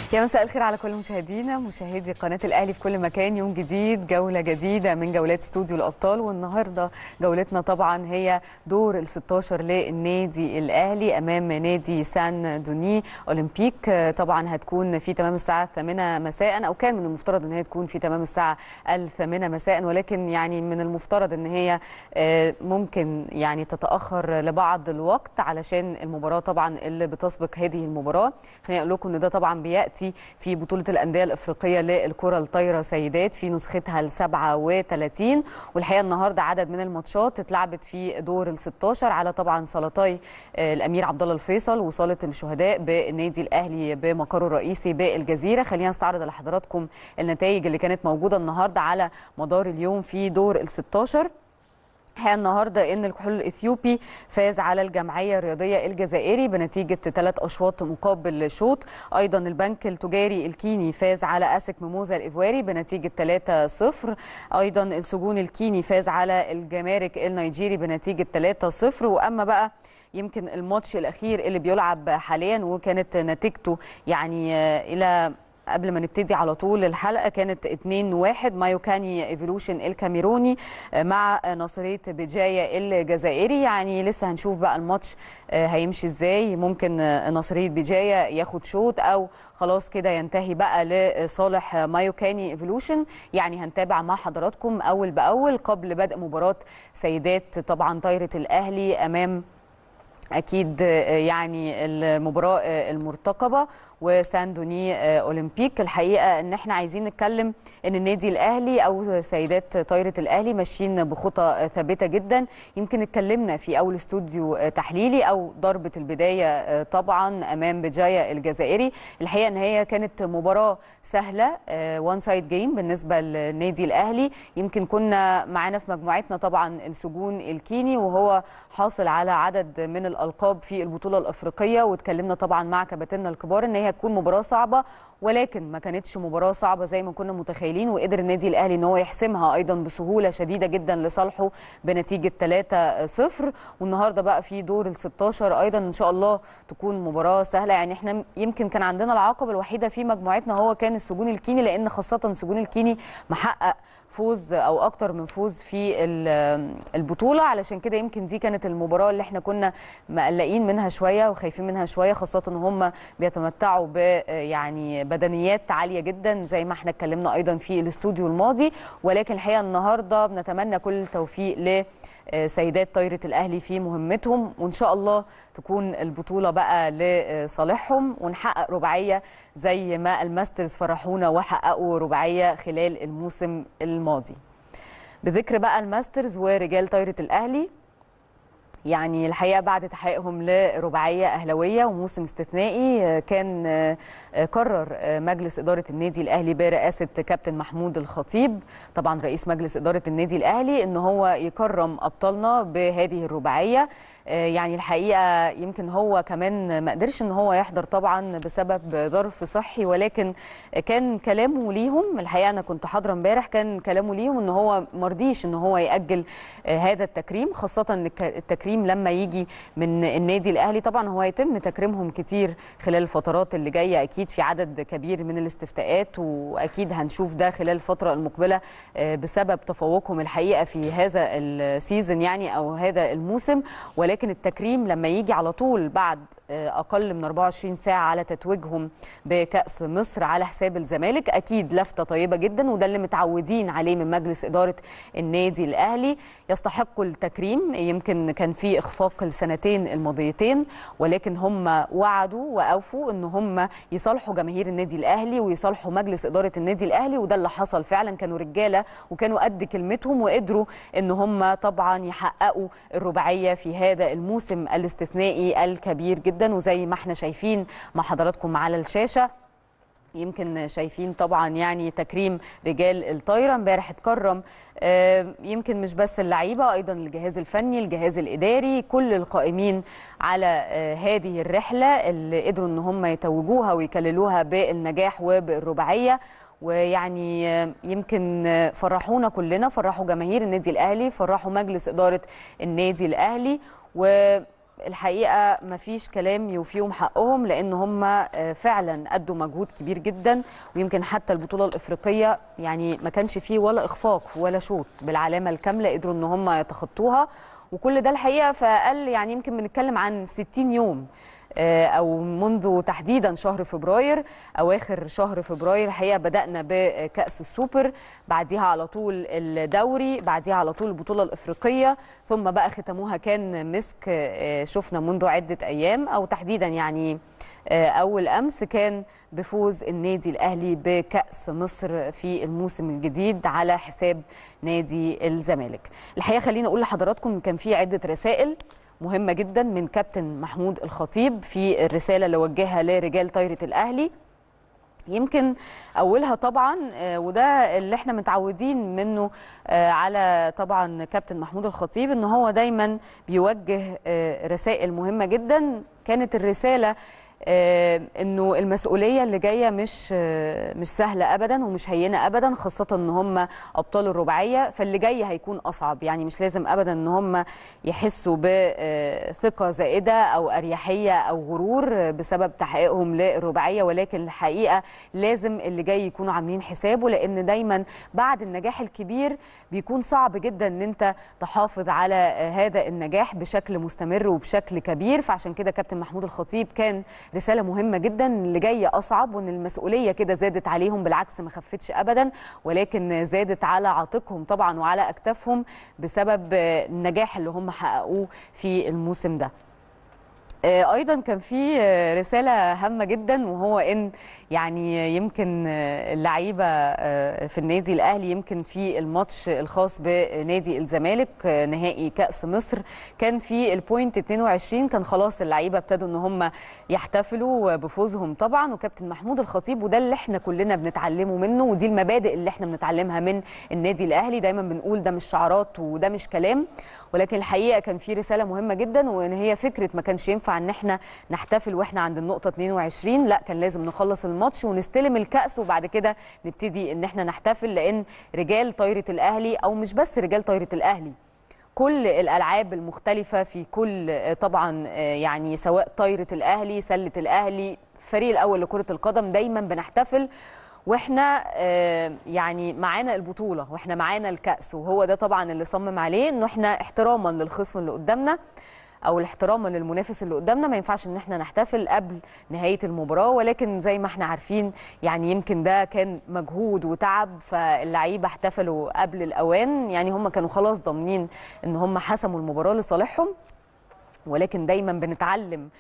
يا مساء الخير على كل مشاهدينا مشاهدي قناه الاهلي في كل مكان يوم جديد جوله جديده من جولات استوديو الابطال والنهارده جولتنا طبعا هي دور ال 16 للنادي الاهلي امام نادي سان دوني اولمبيك طبعا هتكون في تمام الساعه الثامنه مساء او كان من المفترض ان هي تكون في تمام الساعه الثامنه مساء ولكن يعني من المفترض ان هي ممكن يعني تتاخر لبعض الوقت علشان المباراه طبعا اللي بتسبق هذه المباراه خليني اقول لكم ان ده طبعا بياتي في بطوله الانديه الافريقيه للكره الطايره سيدات في نسختها ال 37 والحقيقه النهارده عدد من الماتشات اتلعبت في دور ال 16 على طبعا صالتي الامير عبد الله الفيصل وصاله الشهداء بالنادي الاهلي بمقره الرئيسي بالجزيره خلينا نستعرض لحضراتكم النتائج اللي كانت موجوده النهارده على مدار اليوم في دور ال 16 الحقيقه النهارده ان الكحول الاثيوبي فاز على الجمعيه الرياضيه الجزائري بنتيجه ثلاث اشواط مقابل شوط ايضا البنك التجاري الكيني فاز على اسك ميموزا الايفواري بنتيجه 3-0 ايضا السجون الكيني فاز على الجمارك النيجيري بنتيجه 3-0 واما بقى يمكن الماتش الاخير اللي بيلعب حاليا وكانت نتيجته يعني الى قبل ما نبتدي على طول الحلقه كانت 2-1 مايوكاني ايفولوشن الكاميروني مع نصريه بجايه الجزائري يعني لسه هنشوف بقى الماتش هيمشي ازاي ممكن نصريه بجايه ياخد شوط او خلاص كده ينتهي بقى لصالح مايوكاني ايفولوشن يعني هنتابع مع حضراتكم اول باول قبل بدء مباراه سيدات طبعا طايره الاهلي امام اكيد يعني المباراه المرتقبه وساندوني اولمبيك الحقيقه ان احنا عايزين نتكلم ان النادي الاهلي او سيدات طايره الاهلي ماشيين بخطى ثابته جدا يمكن اتكلمنا في اول استوديو تحليلي او ضربه البدايه طبعا امام بجايه الجزائري الحقيقه ان هي كانت مباراه سهله وان سايد جيم بالنسبه للنادي الاهلي يمكن كنا معانا في مجموعتنا طبعا السجون الكيني وهو حاصل على عدد من الالقاب في البطوله الافريقيه واتكلمنا طبعا مع كباتننا الكبار ان هي هتكون مباراه صعبه ولكن ما كانتش مباراه صعبه زي ما كنا متخيلين وقدر النادي الاهلي ان هو يحسمها ايضا بسهوله شديده جدا لصالحه بنتيجه 3-0 والنهارده بقى في دور ال 16 ايضا ان شاء الله تكون مباراه سهله يعني احنا يمكن كان عندنا العقبه الوحيده في مجموعتنا هو كان السجون الكيني لان خاصه السجون الكيني محقق فوز او اكتر من فوز في البطوله علشان كده يمكن دي كانت المباراه اللي احنا كنا مقلقين منها شويه وخايفين منها شويه خاصه ان هم بيتمتعوا ب يعني بدنيات عاليه جدا زي ما احنا اتكلمنا ايضا في الاستوديو الماضي ولكن الحقيقه النهارده بنتمنى كل التوفيق ل سيدات طايره الاهلي في مهمتهم وان شاء الله تكون البطوله بقى لصالحهم ونحقق رباعيه زي ما الماسترز فرحونا وحققوا رباعيه خلال الموسم الماضي. بذكر بقى الماسترز ورجال طايره الاهلي يعني الحقيقه بعد تحقيقهم لرباعيه اهلاويه وموسم استثنائي كان قرر مجلس اداره النادي الاهلي برئاسه كابتن محمود الخطيب طبعا رئيس مجلس اداره النادي الاهلي ان هو يكرم ابطالنا بهذه الرباعيه يعني الحقيقه يمكن هو كمان ما قدرش ان هو يحضر طبعا بسبب ظرف صحي ولكن كان كلامه ليهم الحقيقه انا كنت حاضره امبارح كان كلامه ليهم ان هو مرضيش ان هو ياجل هذا التكريم خاصه ان التكريم لما يجي من النادي الاهلي طبعا هو يتم تكريمهم كتير خلال الفترات اللي جايه اكيد في عدد كبير من الاستفتاءات واكيد هنشوف ده خلال الفتره المقبله بسبب تفوقهم الحقيقه في هذا السيزون يعني او هذا الموسم ولكن ولكن التكريم لما يجي على طول بعد اقل من 24 ساعه على تتويجهم بكاس مصر على حساب الزمالك اكيد لفته طيبه جدا وده اللي متعودين عليه من مجلس اداره النادي الاهلي يستحقوا التكريم يمكن كان في اخفاق السنتين الماضيتين ولكن هم وعدوا واوفوا ان هم يصالحوا جماهير النادي الاهلي ويصالحوا مجلس اداره النادي الاهلي وده اللي حصل فعلا كانوا رجاله وكانوا قد كلمتهم وقدروا ان هم طبعا يحققوا الرباعيه في هذا الموسم الاستثنائي الكبير جدا وزي ما احنا شايفين مع حضراتكم على الشاشه يمكن شايفين طبعا يعني تكريم رجال الطايره امبارح اتكرم يمكن مش بس اللعيبه ايضا الجهاز الفني الجهاز الاداري كل القائمين على هذه الرحله اللي قدروا ان هم يتوجوها ويكللوها بالنجاح وبالرباعيه ويعني يمكن فرحونا كلنا فرحوا جماهير النادي الاهلي فرحوا مجلس اداره النادي الاهلي و الحقيقه ما فيش كلام يوفيهم حقهم لان هم فعلا ادوا مجهود كبير جدا ويمكن حتى البطوله الافريقيه يعني ما كانش فيه ولا اخفاق ولا شوط بالعلامه الكامله قدروا ان هم يتخطوها وكل ده الحقيقه في اقل يعني يمكن بنتكلم عن 60 يوم او منذ تحديدا شهر فبراير اواخر شهر فبراير الحقيقه بدانا بكاس السوبر بعديها على طول الدوري بعديها على طول البطوله الافريقيه ثم بقى ختموها كان مسك شفنا منذ عده ايام او تحديدا يعني اول امس كان بفوز النادي الاهلي بكاس مصر في الموسم الجديد على حساب نادي الزمالك الحقيقه خليني اقول لحضراتكم كان في عده رسائل مهمه جدا من كابتن محمود الخطيب في الرساله اللي وجهها لرجال طايره الاهلي يمكن اولها طبعا وده اللي احنا متعودين منه على طبعا كابتن محمود الخطيب ان هو دايما بيوجه رسائل مهمه جدا كانت الرساله آه انه المسؤوليه اللي جايه مش آه مش سهله ابدا ومش هينه ابدا خاصه ان هم ابطال الرباعيه فاللي جاي هيكون اصعب يعني مش لازم ابدا ان هم يحسوا بثقه زائده او اريحيه او غرور بسبب تحقيقهم للرباعيه ولكن الحقيقه لازم اللي جاي يكونوا عاملين حسابه لان دايما بعد النجاح الكبير بيكون صعب جدا ان انت تحافظ على هذا النجاح بشكل مستمر وبشكل كبير فعشان كده كابتن محمود الخطيب كان رساله مهمه جدا اللي جايه اصعب وان المسؤوليه كده زادت عليهم بالعكس ما خفتش ابدا ولكن زادت على عاتقهم طبعا وعلى اكتافهم بسبب النجاح اللي هم حققوه في الموسم ده ايضا كان في رساله هامه جدا وهو ان يعني يمكن اللعيبه في النادي الاهلي يمكن في الماتش الخاص بنادي الزمالك نهائي كاس مصر كان في البوينت 22 كان خلاص اللعيبه ابتدوا ان هم يحتفلوا بفوزهم طبعا وكابتن محمود الخطيب وده اللي احنا كلنا بنتعلمه منه ودي المبادئ اللي احنا بنتعلمها من النادي الاهلي دايما بنقول ده مش شعارات وده مش كلام ولكن الحقيقه كان في رساله مهمه جدا وان هي فكره ما كانش ينفع ان احنا نحتفل واحنا عند النقطه 22 لا كان لازم نخلص الماتش ونستلم الكاس وبعد كده نبتدي ان احنا نحتفل لان رجال طايره الاهلي او مش بس رجال طايره الاهلي كل الالعاب المختلفه في كل طبعا يعني سواء طايره الاهلي سله الاهلي الفريق الاول لكره القدم دايما بنحتفل واحنا يعني معانا البطوله واحنا معانا الكاس وهو ده طبعا اللي صمم عليه انه احنا احتراما للخصم اللي قدامنا او الاحتراما للمنافس اللي قدامنا ما ينفعش ان احنا نحتفل قبل نهايه المباراه ولكن زي ما احنا عارفين يعني يمكن ده كان مجهود وتعب فاللعيبه احتفلوا قبل الاوان يعني هم كانوا خلاص ضامنين ان هم حسموا المباراه لصالحهم ولكن دايما بنتعلم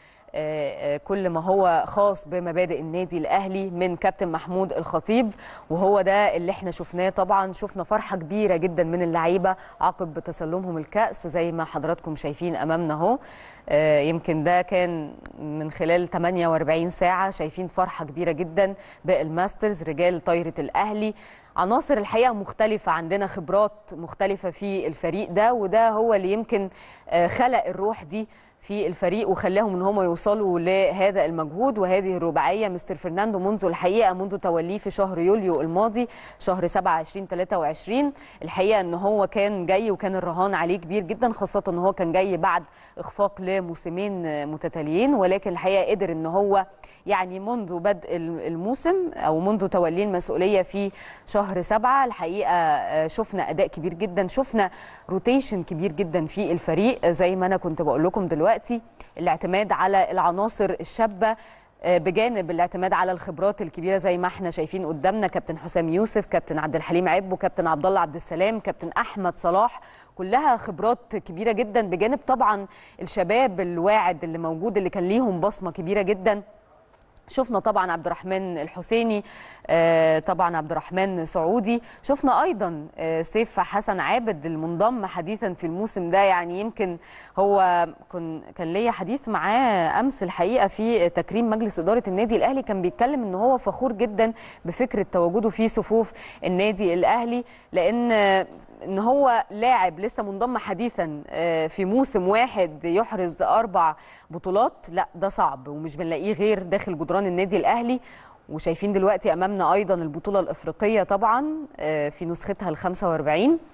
كل ما هو خاص بمبادئ النادي الاهلي من كابتن محمود الخطيب وهو ده اللي احنا شفناه طبعا شفنا فرحه كبيره جدا من اللعيبه عقب تسلمهم الكاس زي ما حضراتكم شايفين امامنا اهو يمكن ده كان من خلال 48 ساعه شايفين فرحه كبيره جدا بالماسترز رجال طايره الاهلي عناصر الحقيقه مختلفه عندنا خبرات مختلفه في الفريق ده وده هو اللي يمكن خلق الروح دي في الفريق وخلاهم ان هم يوصلوا لهذا المجهود وهذه الرباعيه مستر فرناندو منذ الحقيقه منذ توليه في شهر يوليو الماضي شهر 7 2023 الحقيقه ان هو كان جاي وكان الرهان عليه كبير جدا خاصه ان هو كان جاي بعد اخفاق لموسمين متتاليين ولكن الحقيقه قدر ان هو يعني منذ بدء الموسم او منذ توليه المسؤوليه في شهر 7 الحقيقه شفنا اداء كبير جدا شفنا روتيشن كبير جدا في الفريق زي ما انا كنت بقول لكم دلوقتي دلوقتي الاعتماد على العناصر الشابه بجانب الاعتماد على الخبرات الكبيره زي ما احنا شايفين قدامنا كابتن حسام يوسف كابتن عبد الحليم عبو كابتن عبد الله عبد السلام كابتن احمد صلاح كلها خبرات كبيره جدا بجانب طبعا الشباب الواعد اللي موجود اللي كان ليهم بصمه كبيره جدا شفنا طبعا عبد الرحمن الحسيني طبعا عبد الرحمن سعودي شفنا ايضا سيف حسن عابد المنضم حديثا في الموسم ده يعني يمكن هو كان كان ليا حديث معاه امس الحقيقه في تكريم مجلس اداره النادي الاهلي كان بيتكلم ان هو فخور جدا بفكره تواجده في صفوف النادي الاهلي لان ان هو لاعب لسه منضم حديثا في موسم واحد يحرز اربع بطولات لا ده صعب ومش بنلاقيه غير داخل جدران النادي الاهلي وشايفين دلوقتي امامنا ايضا البطوله الافريقيه طبعا في نسختها ال 45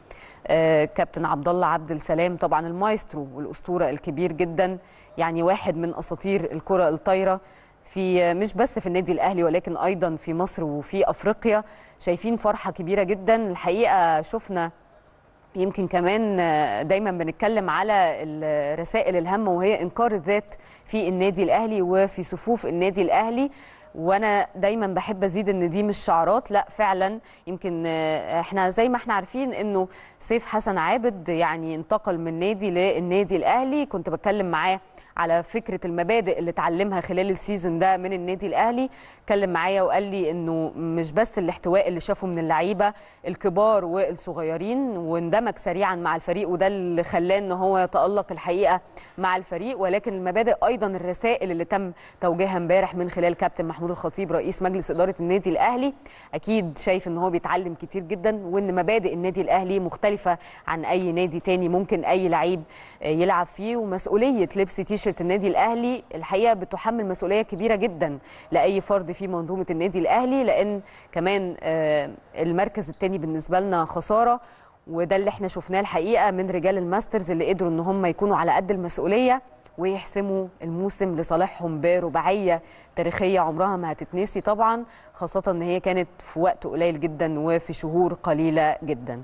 آه، كابتن عبد الله عبد السلام طبعا المايسترو والاسطوره الكبير جدا يعني واحد من اساطير الكره الطايره في مش بس في النادي الاهلي ولكن ايضا في مصر وفي افريقيا شايفين فرحه كبيره جدا الحقيقه شفنا يمكن كمان دايما بنتكلم على رسائل الهم وهي انكار الذات في النادي الاهلي وفي صفوف النادي الاهلي وانا دايما بحب ازيد ان دي مش شعارات لا فعلا يمكن احنا زي ما احنا عارفين انه سيف حسن عابد يعني انتقل من نادي للنادي الاهلي كنت بتكلم معاه على فكره المبادئ اللي اتعلمها خلال السيزون ده من النادي الاهلي اتكلم معايا وقال لي انه مش بس الاحتواء اللي شافه من اللعيبه الكبار والصغيرين واندمج سريعا مع الفريق وده اللي خلاه ان هو يتالق الحقيقه مع الفريق ولكن المبادئ ايضا الرسائل اللي تم توجيهها امبارح من خلال كابتن محمود الخطيب رئيس مجلس اداره النادي الاهلي اكيد شايف ان هو بيتعلم كتير جدا وان مبادئ النادي الاهلي مختلفه عن اي نادي تاني ممكن اي لعيب يلعب فيه ومسؤوليه لبس تيشرت النادي الاهلي الحقيقه بتحمل مسؤوليه كبيره جدا لاي فرد في منظومه النادي الاهلي لان كمان المركز الثاني بالنسبه لنا خساره وده اللي احنا شفناه الحقيقه من رجال الماسترز اللي قدروا ان هم يكونوا على قد المسؤوليه ويحسموا الموسم لصالحهم برباعيه تاريخيه عمرها ما هتتنسي طبعا خاصه ان هي كانت في وقت قليل جدا وفي شهور قليله جدا.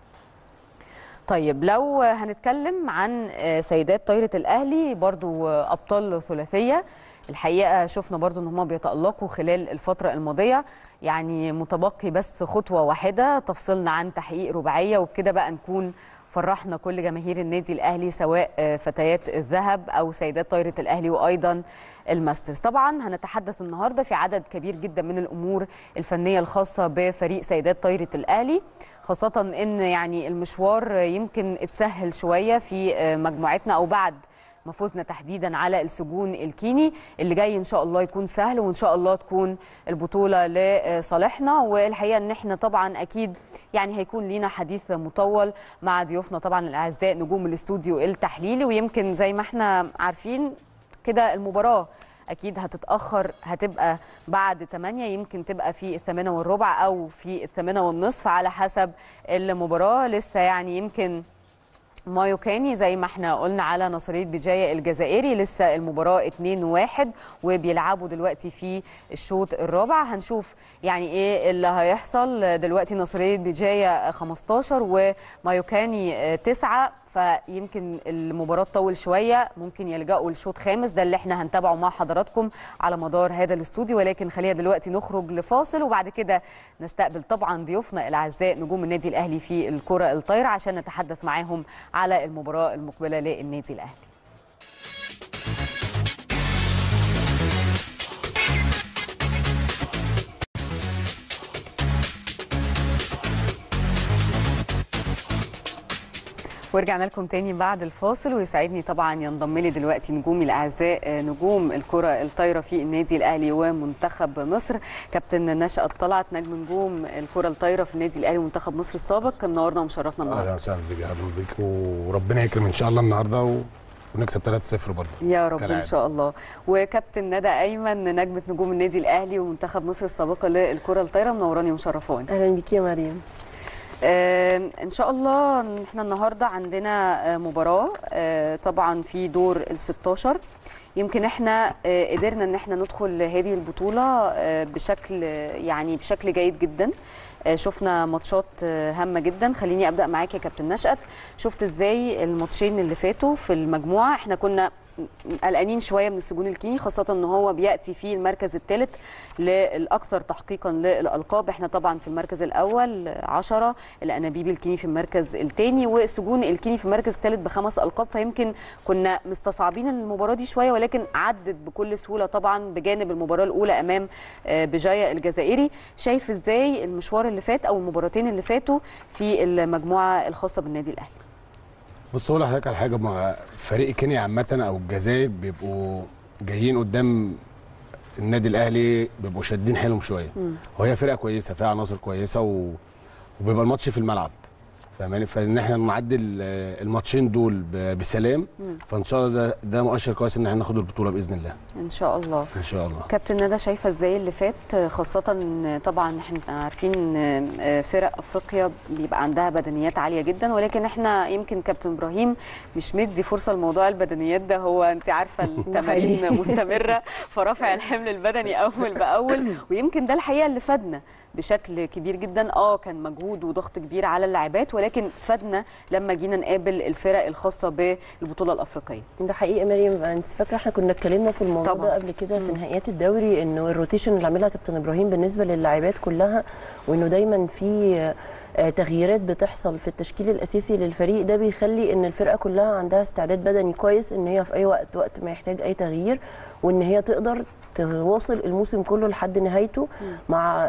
طيب لو هنتكلم عن سيدات طايره الاهلي برضو ابطال ثلاثيه الحقيقه شفنا برضو ان هم بيتالقوا خلال الفتره الماضيه يعني متبقي بس خطوه واحده تفصلنا عن تحقيق رباعيه وبكده بقى نكون فرحنا كل جماهير النادي الاهلي سواء فتيات الذهب او سيدات طايره الاهلي وايضا الماسترز طبعا هنتحدث النهارده في عدد كبير جدا من الامور الفنيه الخاصه بفريق سيدات طايره الاهلي خاصه ان يعني المشوار يمكن اتسهل شويه في مجموعتنا او بعد ما فزنا تحديدا على السجون الكيني اللي جاي ان شاء الله يكون سهل وان شاء الله تكون البطوله لصالحنا والحقيقه ان احنا طبعا اكيد يعني هيكون لينا حديث مطول مع ضيوفنا طبعا الاعزاء نجوم الاستوديو التحليلي ويمكن زي ما احنا عارفين كده المباراه اكيد هتتاخر هتبقى بعد 8 يمكن تبقى في الثامنه والربع او في الثامنه والنصف على حسب المباراه لسه يعني يمكن مايو كاني زي ما احنا قلنا على نصريه بجايه الجزائري لسه المباراه 2-1 وبيلعبوا دلوقتي في الشوط الرابع هنشوف يعني ايه اللي هيحصل دلوقتي نصريه بجايه 15 ومايو كاني 9 فيمكن المباراه تطول شويه ممكن يلجأوا لشوط خامس ده اللي احنا هنتابعه مع حضراتكم على مدار هذا الاستوديو ولكن خلينا دلوقتي نخرج لفاصل وبعد كده نستقبل طبعا ضيوفنا الاعزاء نجوم النادي الاهلي في الكره الطايره عشان نتحدث معاهم على المباراه المقبله للنادي الاهلي ورجعنا لكم تاني بعد الفاصل ويسعدني طبعا ينضم لي دلوقتي نجومي الاعزاء نجوم الكره الطايره في النادي الاهلي ومنتخب مصر كابتن نشأت طلعت نجم نجوم الكره الطايره في النادي الاهلي ومنتخب مصر السابق منورنا ومشرفنا النهارده اهلا وسهلا بك اهلا بك وربنا يكرم ان شاء الله النهارده و... ونكسب 3-0 برضه يا رب ان شاء الله وكابتن ندى ايمن نجمه نجوم النادي الاهلي ومنتخب مصر السابقه للكره الطايره منوراني ومشرفاني اهلا بك يا مريم آه ان شاء الله احنا النهارده عندنا آه مباراه آه طبعا في دور ال 16 يمكن احنا قدرنا ان احنا ندخل هذه البطوله بشكل يعني بشكل جيد جدا شفنا ماتشات هامه جدا خليني ابدا معاك يا كابتن نشأت شفت ازاي الماتشين اللي فاتوا في المجموعه احنا كنا قلقانين شويه من السجون الكيني خاصه ان هو بياتي في المركز الثالث للاكثر تحقيقا للالقاب احنا طبعا في المركز الاول 10 الانابيب الكيني في المركز الثاني والسجون الكيني في المركز الثالث بخمس القاب فيمكن كنا مستصعبين المباراه دي شويه ولكن عدت بكل سهوله طبعا بجانب المباراه الاولى امام بجايه الجزائري شايف ازاي المشوار اللي فات او المباراتين اللي فاتوا في المجموعه الخاصه بالنادي الاهلي بص اقول لحضرتك على حاجه مع فريق كينيا عامه او الجزائر بيبقوا جايين قدام النادي الاهلي بيبقوا شادين حيلهم شويه وهي فرقه كويسه فيها عناصر كويسه و... وبيبقى الماتش في الملعب فاهماني فان احنا نعدي ال- الماتشين دول ب- بسلام فان شاء الله ده ده مؤشر كويس ان احنا ناخد البطوله باذن الله ان شاء الله ان شاء الله كابتن ندى شايفه ازاي اللي فات خاصه إن طبعا احنا عارفين إن فرق افريقيا بيبقى عندها بدنيات عاليه جدا ولكن احنا يمكن كابتن ابراهيم مش مدي فرصه لموضوع البدنيات ده هو انت عارفه التمارين مستمره فرافع الحمل البدني اول باول ويمكن ده الحقيقه اللي فادنا بشكل كبير جدا اه كان مجهود وضغط كبير على اللاعبات ولكن فادنا لما جينا نقابل الفرق الخاصه بالبطوله الافريقيه ده حقيقي مريم انت فاكره احنا كنا اتكلمنا في الموضوع طبعاً. ده قبل كده في نهائيات الدوري انه الروتيشن اللي عاملها كابتن ابراهيم بالنسبه للاعبات كلها وانه دايما في آه، تغييرات بتحصل في التشكيل الاساسي للفريق ده بيخلي ان الفرقه كلها عندها استعداد بدني كويس ان هي في اي وقت وقت ما يحتاج اي تغيير وان هي تقدر تواصل الموسم كله لحد نهايته مع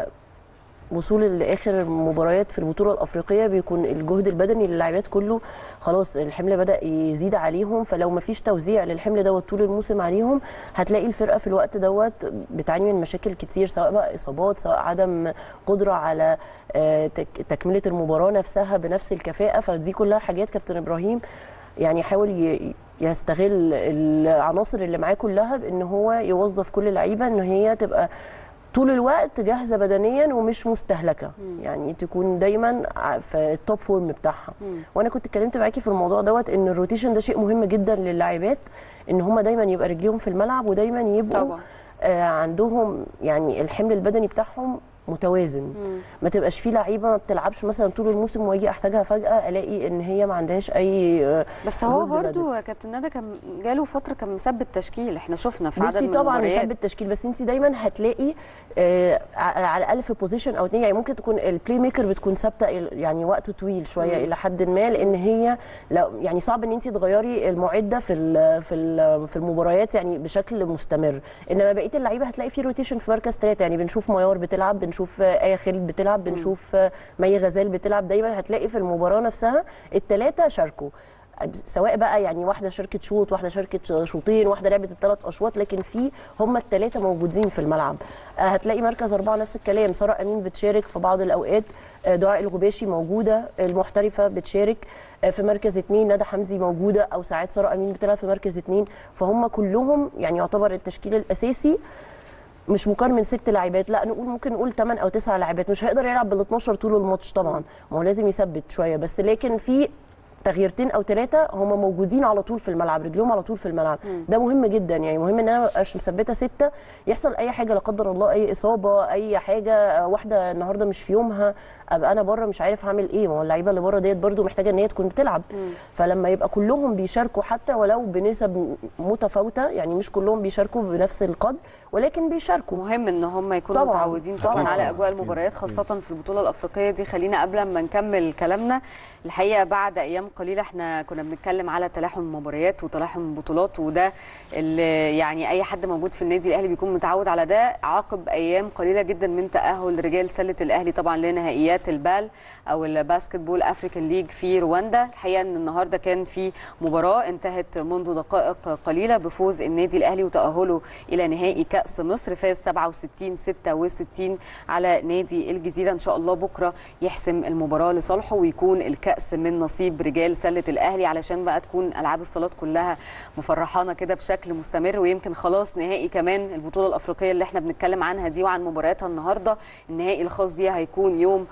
وصول لاخر المباريات في البطوله الافريقيه بيكون الجهد البدني للاعبات كله خلاص الحمل بدا يزيد عليهم فلو ما فيش توزيع للحمل دوت طول الموسم عليهم هتلاقي الفرقه في الوقت دوت بتعاني من مشاكل كتير سواء بقى اصابات سواء عدم قدره على آه، تك- تكمله المباراه نفسها بنفس الكفاءه فدي كلها حاجات كابتن ابراهيم يعني حاول ي- يستغل العناصر اللي معاه كلها بان هو يوظف كل لعيبه ان هي تبقى طول الوقت جاهزه بدنيا ومش مستهلكه يعني تكون دايما ع- في التوب فورم بتاعها وانا كنت اتكلمت معاكي في الموضوع دوت ان الروتيشن ده شيء مهم جدا للاعبات ان هم دايما يبقى رجليهم في الملعب ودايما يبقوا طبعا. آه عندهم يعني الحمل البدني بتاعهم متوازن ما تبقاش في لعيبه ما بتلعبش مثلا طول الموسم واجي احتاجها فجاه الاقي ان هي ما عندهاش اي آه، بس هو جهد بدني. برضو يا كابتن ندى كان جاله فتره كان مثبت تشكيل احنا شفنا في عدد بصي من طبعا المباريات. يثبت تشكيل بس انت دايما هتلاقي آه ع- على الاقل في بوزيشن او اتنين يعني ممكن تكون البلاي ميكر بتكون ثابته ال- يعني وقت طويل شويه الى حد ما لان هي لو يعني صعب ان انت تغيري المعده في ال في ال في المباريات يعني بشكل مستمر انما بقيه اللعيبه هتلاقي في روتيشن في مركز ثلاثه يعني بنشوف ميار بتلعب بنشوف آه، ايه خالد بتلعب بنشوف آه، مي غزال بتلعب دايما هتلاقي في المباراه نفسها الثلاثه شاركوا سواء بقى يعني واحده شاركت شوط واحده شاركت شوطين واحده لعبت الثلاث اشواط لكن في هم الثلاثه موجودين في الملعب آه، هتلاقي مركز اربعه نفس الكلام ساره امين بتشارك في بعض الاوقات آه، دعاء الغباشي موجوده المحترفه بتشارك آه، في مركز اثنين ندى حمدي موجوده او ساعات ساره امين بتلعب في مركز اثنين فهم كلهم يعني يعتبر التشكيل الاساسي مش مكون من ست لاعبات لا نقول ممكن نقول 8 او 9 لاعبات مش هيقدر يلعب بال 12 طول الماتش طبعا ما هو لازم يثبت شويه بس لكن في تغييرتين او ثلاثه هم موجودين على طول في الملعب رجلهم على طول في الملعب ده مهم جدا يعني مهم ان انا ما ابقاش مثبته سته يحصل اي حاجه لا قدر الله اي اصابه اي حاجه آه، واحده النهارده مش في يومها ابقى انا بره مش عارف اعمل ايه ما هو اللعيبه اللي بره ديت برده محتاجه ان هي تكون بتلعب فلما يبقى كلهم بيشاركوا حتى ولو بنسب متفاوته يعني مش كلهم بيشاركوا بنفس القدر ولكن بيشاركوا مهم ان هم يكونوا طبعاً. متعودين طبعا طبعاً. على اجواء أكيد. المباريات خاصه في البطوله الافريقيه دي خلينا قبل ما نكمل كلامنا الحقيقه بعد ايام قليله احنا كنا بنتكلم على تلاحم المباريات وتلاحم البطولات وده اللي يعني اي حد موجود في النادي الاهلي بيكون متعود على ده عقب ايام قليله جدا من تاهل رجال سله الاهلي طبعا لنهائيات البال او الباسكت بول افريكان ليج في رواندا الحقيقه ان النهارده كان في مباراه انتهت منذ دقائق قليله بفوز النادي الاهلي وتاهله الى نهائي كاس مصر فاز 67 66 على نادي الجزيره ان شاء الله بكره يحسم المباراه لصالحه ويكون الكاس من نصيب رجال سله الاهلي علشان بقى تكون العاب الصالات كلها مفرحانا كده بشكل مستمر ويمكن خلاص نهائي كمان البطوله الافريقيه اللي احنا بنتكلم عنها دي وعن مبارياتها النهارده النهائي الخاص بيها هيكون يوم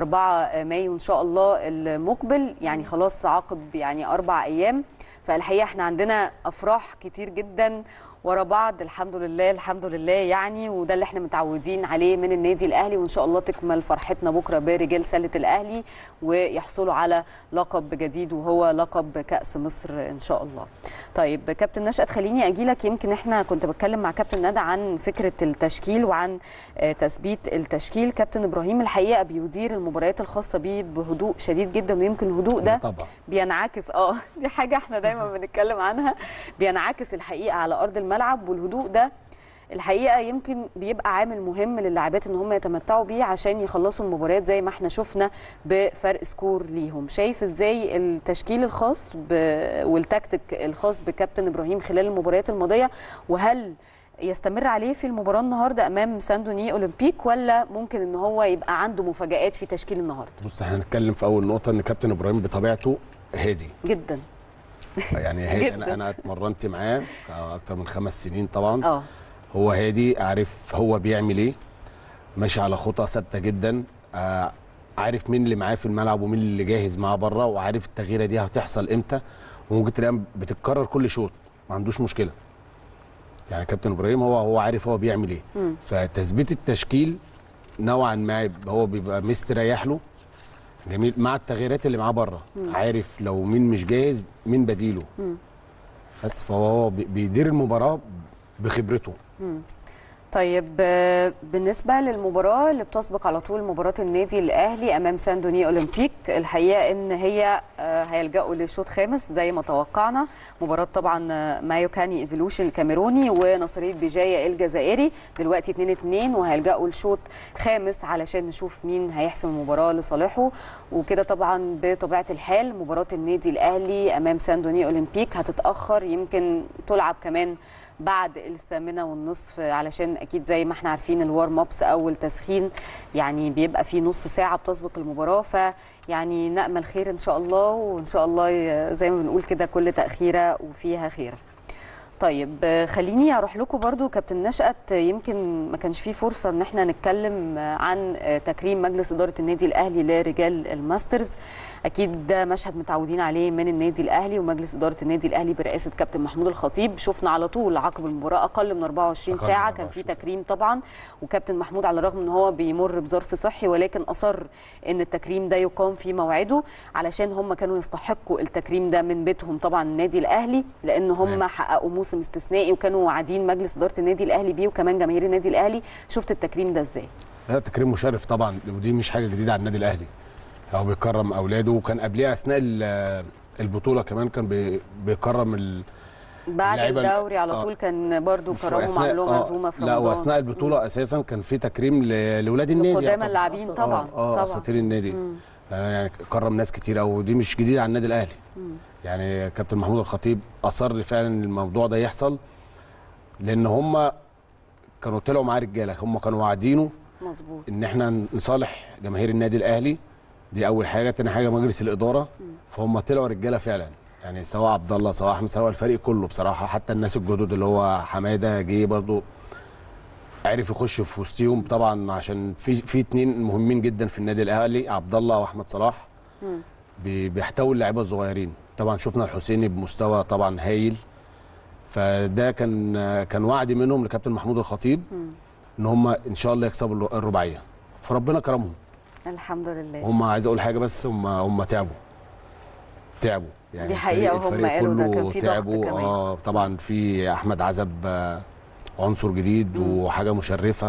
4 مايو ان شاء الله المقبل يعني خلاص عقب يعني اربع ايام فالحقيقه احنا عندنا افراح كتير جدا ورا بعض الحمد لله الحمد لله يعني وده اللي احنا متعودين عليه من النادي الاهلي وان شاء الله تكمل فرحتنا بكره برجال سله الاهلي ويحصلوا على لقب جديد وهو لقب كاس مصر ان شاء الله. طيب كابتن نشأت خليني اجي لك يمكن احنا كنت بتكلم مع كابتن ندى عن فكره التشكيل وعن آه، تثبيت التشكيل كابتن ابراهيم الحقيقه بيدير المباريات الخاصه بيه بهدوء شديد جدا ويمكن الهدوء ده طبعا بينعكس اه دي حاجه احنا دايما بنتكلم عنها بينعكس الحقيقه على ارض الملعب والهدوء ده الحقيقه يمكن بيبقى عامل مهم للاعبات ان هم يتمتعوا بيه عشان يخلصوا المباريات زي ما احنا شفنا بفرق سكور ليهم شايف ازاي التشكيل الخاص ب... والتكتيك الخاص بكابتن ابراهيم خلال المباريات الماضيه وهل يستمر عليه في المباراه النهارده امام ساندوني اولمبيك ولا ممكن ان هو يبقى عنده مفاجات في تشكيل النهارده بص احنا هنتكلم في اول نقطه ان كابتن ابراهيم بطبيعته هادي جدا يعني هادي جداً. انا انا اتمرنت معاه اكتر من خمس سنين طبعا اه هو هادي عارف هو بيعمل ايه ماشي على خطى ثابته جدا آه، عارف مين اللي معاه في الملعب ومين اللي جاهز معاه بره وعارف التغييره دي هتحصل امتى وممكن تلاقيها بتتكرر كل شوط ما عندوش مشكله يعني كابتن ابراهيم هو هو عارف هو بيعمل ايه مم. فتثبيت التشكيل نوعا ما هو بيبقى مستريح له جميل مع التغييرات اللي معاه بره عارف لو مين مش جاهز مين بديله مم. بس فهو هو بي- بيدير المباراه بخبرته طيب آه، بالنسبة للمباراة اللي بتسبق على طول مباراة النادي الأهلي أمام ساندوني أولمبيك الحقيقة إن هي آه، هيلجأوا لشوط خامس زي ما توقعنا مباراة طبعا آه، مايو كاني ايفولوشن الكاميروني ونصرية بيجاية الجزائري دلوقتي 2 2 وهيلجأوا لشوط خامس علشان نشوف مين هيحسم المباراة لصالحه وكده طبعا بطبيعة الحال مباراة النادي الأهلي أمام ساندوني أولمبيك هتتأخر يمكن تلعب كمان بعد الثامنة والنصف علشان أكيد زي ما احنا عارفين الوارم أبس أو التسخين يعني بيبقى فيه نص ساعة بتسبق المباراة فيعني نأمل خير إن شاء الله وإن شاء الله ي- زي ما بنقول كده كل تأخيرة وفيها خير طيب آه، خليني اروح لكم برضو كابتن نشأت آه، يمكن ما كانش فيه فرصه ان احنا نتكلم آه، عن آه، تكريم مجلس اداره النادي الاهلي لرجال الماسترز اكيد ده مشهد متعودين عليه من النادي الاهلي ومجلس اداره النادي الاهلي برئاسه كابتن محمود الخطيب شفنا على طول عقب المباراه اقل من 24 أقل من ساعه كان في 24 ساعة. تكريم طبعا وكابتن محمود على الرغم ان هو بيمر بظرف صحي ولكن اصر ان التكريم ده يقام في موعده علشان هم كانوا يستحقوا التكريم ده من بيتهم طبعا النادي الاهلي لان هم تمام. حققوا موسم استثنائي وكانوا واعدين مجلس اداره النادي الاهلي بيه وكمان جماهير النادي الاهلي شفت التكريم ده ازاي لا تكريم مشرف طبعا ودي مش حاجه جديده على النادي الاهلي هو بيكرم اولاده وكان قبلها اثناء ال- البطوله كمان كان بي- بيكرم ال... بعد اللعيبة ال- الدوري على آه. طول كان برضو كرمهم عملوا آه، عزومه في لا رمضان واثناء البطوله اساسا كان في تكريم ل- لاولاد النادي قدام يعتبر. اللاعبين طبعا اه, آه طبعا اساطير النادي آه يعني كرم ناس كتير قوي ودي مش جديده على النادي الاهلي يعني كابتن محمود الخطيب اصر فعلا ان الموضوع ده يحصل لان هم كانوا طلعوا معاه رجاله هم كانوا واعدينه مظبوط ان احنا نصالح جماهير النادي الاهلي دي اول حاجه تاني حاجه مجلس الاداره فهم طلعوا رجاله فعلا يعني سواء عبد الله سواء احمد سواء الفريق كله بصراحه حتى الناس الجدد اللي هو حماده جه برضو عرف يخش في وسطهم طبعا عشان في في اتنين مهمين جدا في النادي الاهلي عبد الله واحمد صلاح مم. بي- بيحتوي اللعيبه الصغيرين طبعا شفنا الحسيني بمستوى طبعا هايل فده كان كان وعد منهم لكابتن محمود الخطيب مم. ان هم ان شاء الله يكسبوا الرباعيه فربنا كرمهم الحمد لله هم عايز اقول حاجه بس هم هم تعبوا تعبوا يعني دي حقيقة الفريق- وهم الفريق قالوا ده كله كان في ضغط تعبوا. كمان. اه طبعا في احمد عزب آه، عنصر جديد وحاجه مشرفه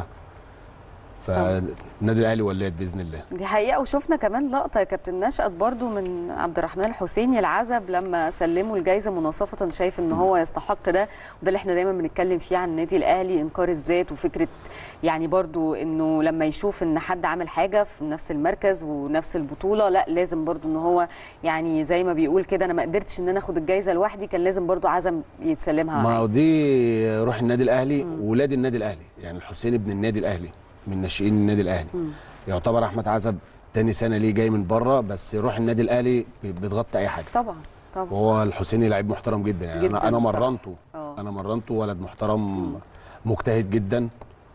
فالنادي الاهلي ولاد باذن الله دي حقيقة وشفنا كمان لقطة يا كابتن نشأت برضو من عبد الرحمن الحسيني العزب لما سلموا الجايزة مناصفة شايف ان هو يستحق ده وده اللي احنا دايما بنتكلم فيه عن النادي الاهلي انكار الذات وفكرة يعني برضو انه لما يشوف ان حد عامل حاجة في نفس المركز ونفس البطولة لا لازم برضو ان هو يعني زي ما بيقول كده انا ما قدرتش ان انا اخد الجايزة لوحدي كان لازم برضو عزم يتسلمها ما معايا هو دي روح النادي الاهلي وولاد النادي الاهلي يعني الحسين ابن النادي الاهلي من ناشئين النادي الاهلي يعتبر احمد عزب تاني سنه ليه جاي من بره بس روح النادي الاهلي بتغطي اي حاجه طبعا طبعا وهو الحسيني لعيب محترم جدا يعني جداً انا انا بصراحة. مرنته اه. انا مرنته ولد محترم مجتهد جدا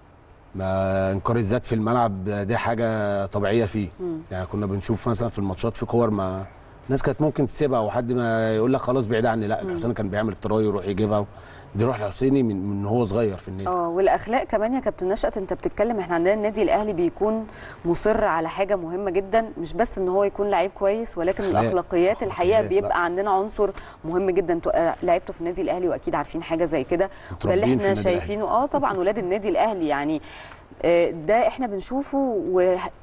ما انكار الذات في الملعب دي حاجه طبيعيه فيه يعني كنا بنشوف مثلا في الماتشات في كور ما ناس كانت ممكن تسيبها وحد ما يقول لك خلاص بعيد عني لا الحسيني كان بيعمل التراي يروح يجيبها دي روح الحسيني من من هو صغير في النادي اه والاخلاق كمان يا كابتن نشأت انت بتتكلم احنا عندنا النادي الاهلي بيكون مصر على حاجه مهمه جدا مش بس ان هو يكون لعيب كويس ولكن أخلاق. الاخلاقيات الحقيقه أخلاقيات، لا. بيبقى عندنا عنصر مهم جدا انتوا آه، لعبتوا في النادي الاهلي واكيد عارفين حاجه زي كده وده اللي متربيين في احنا النادي الأهلي. شايفينه اه طبعا ولاد النادي الاهلي يعني آه، ده احنا بنشوفه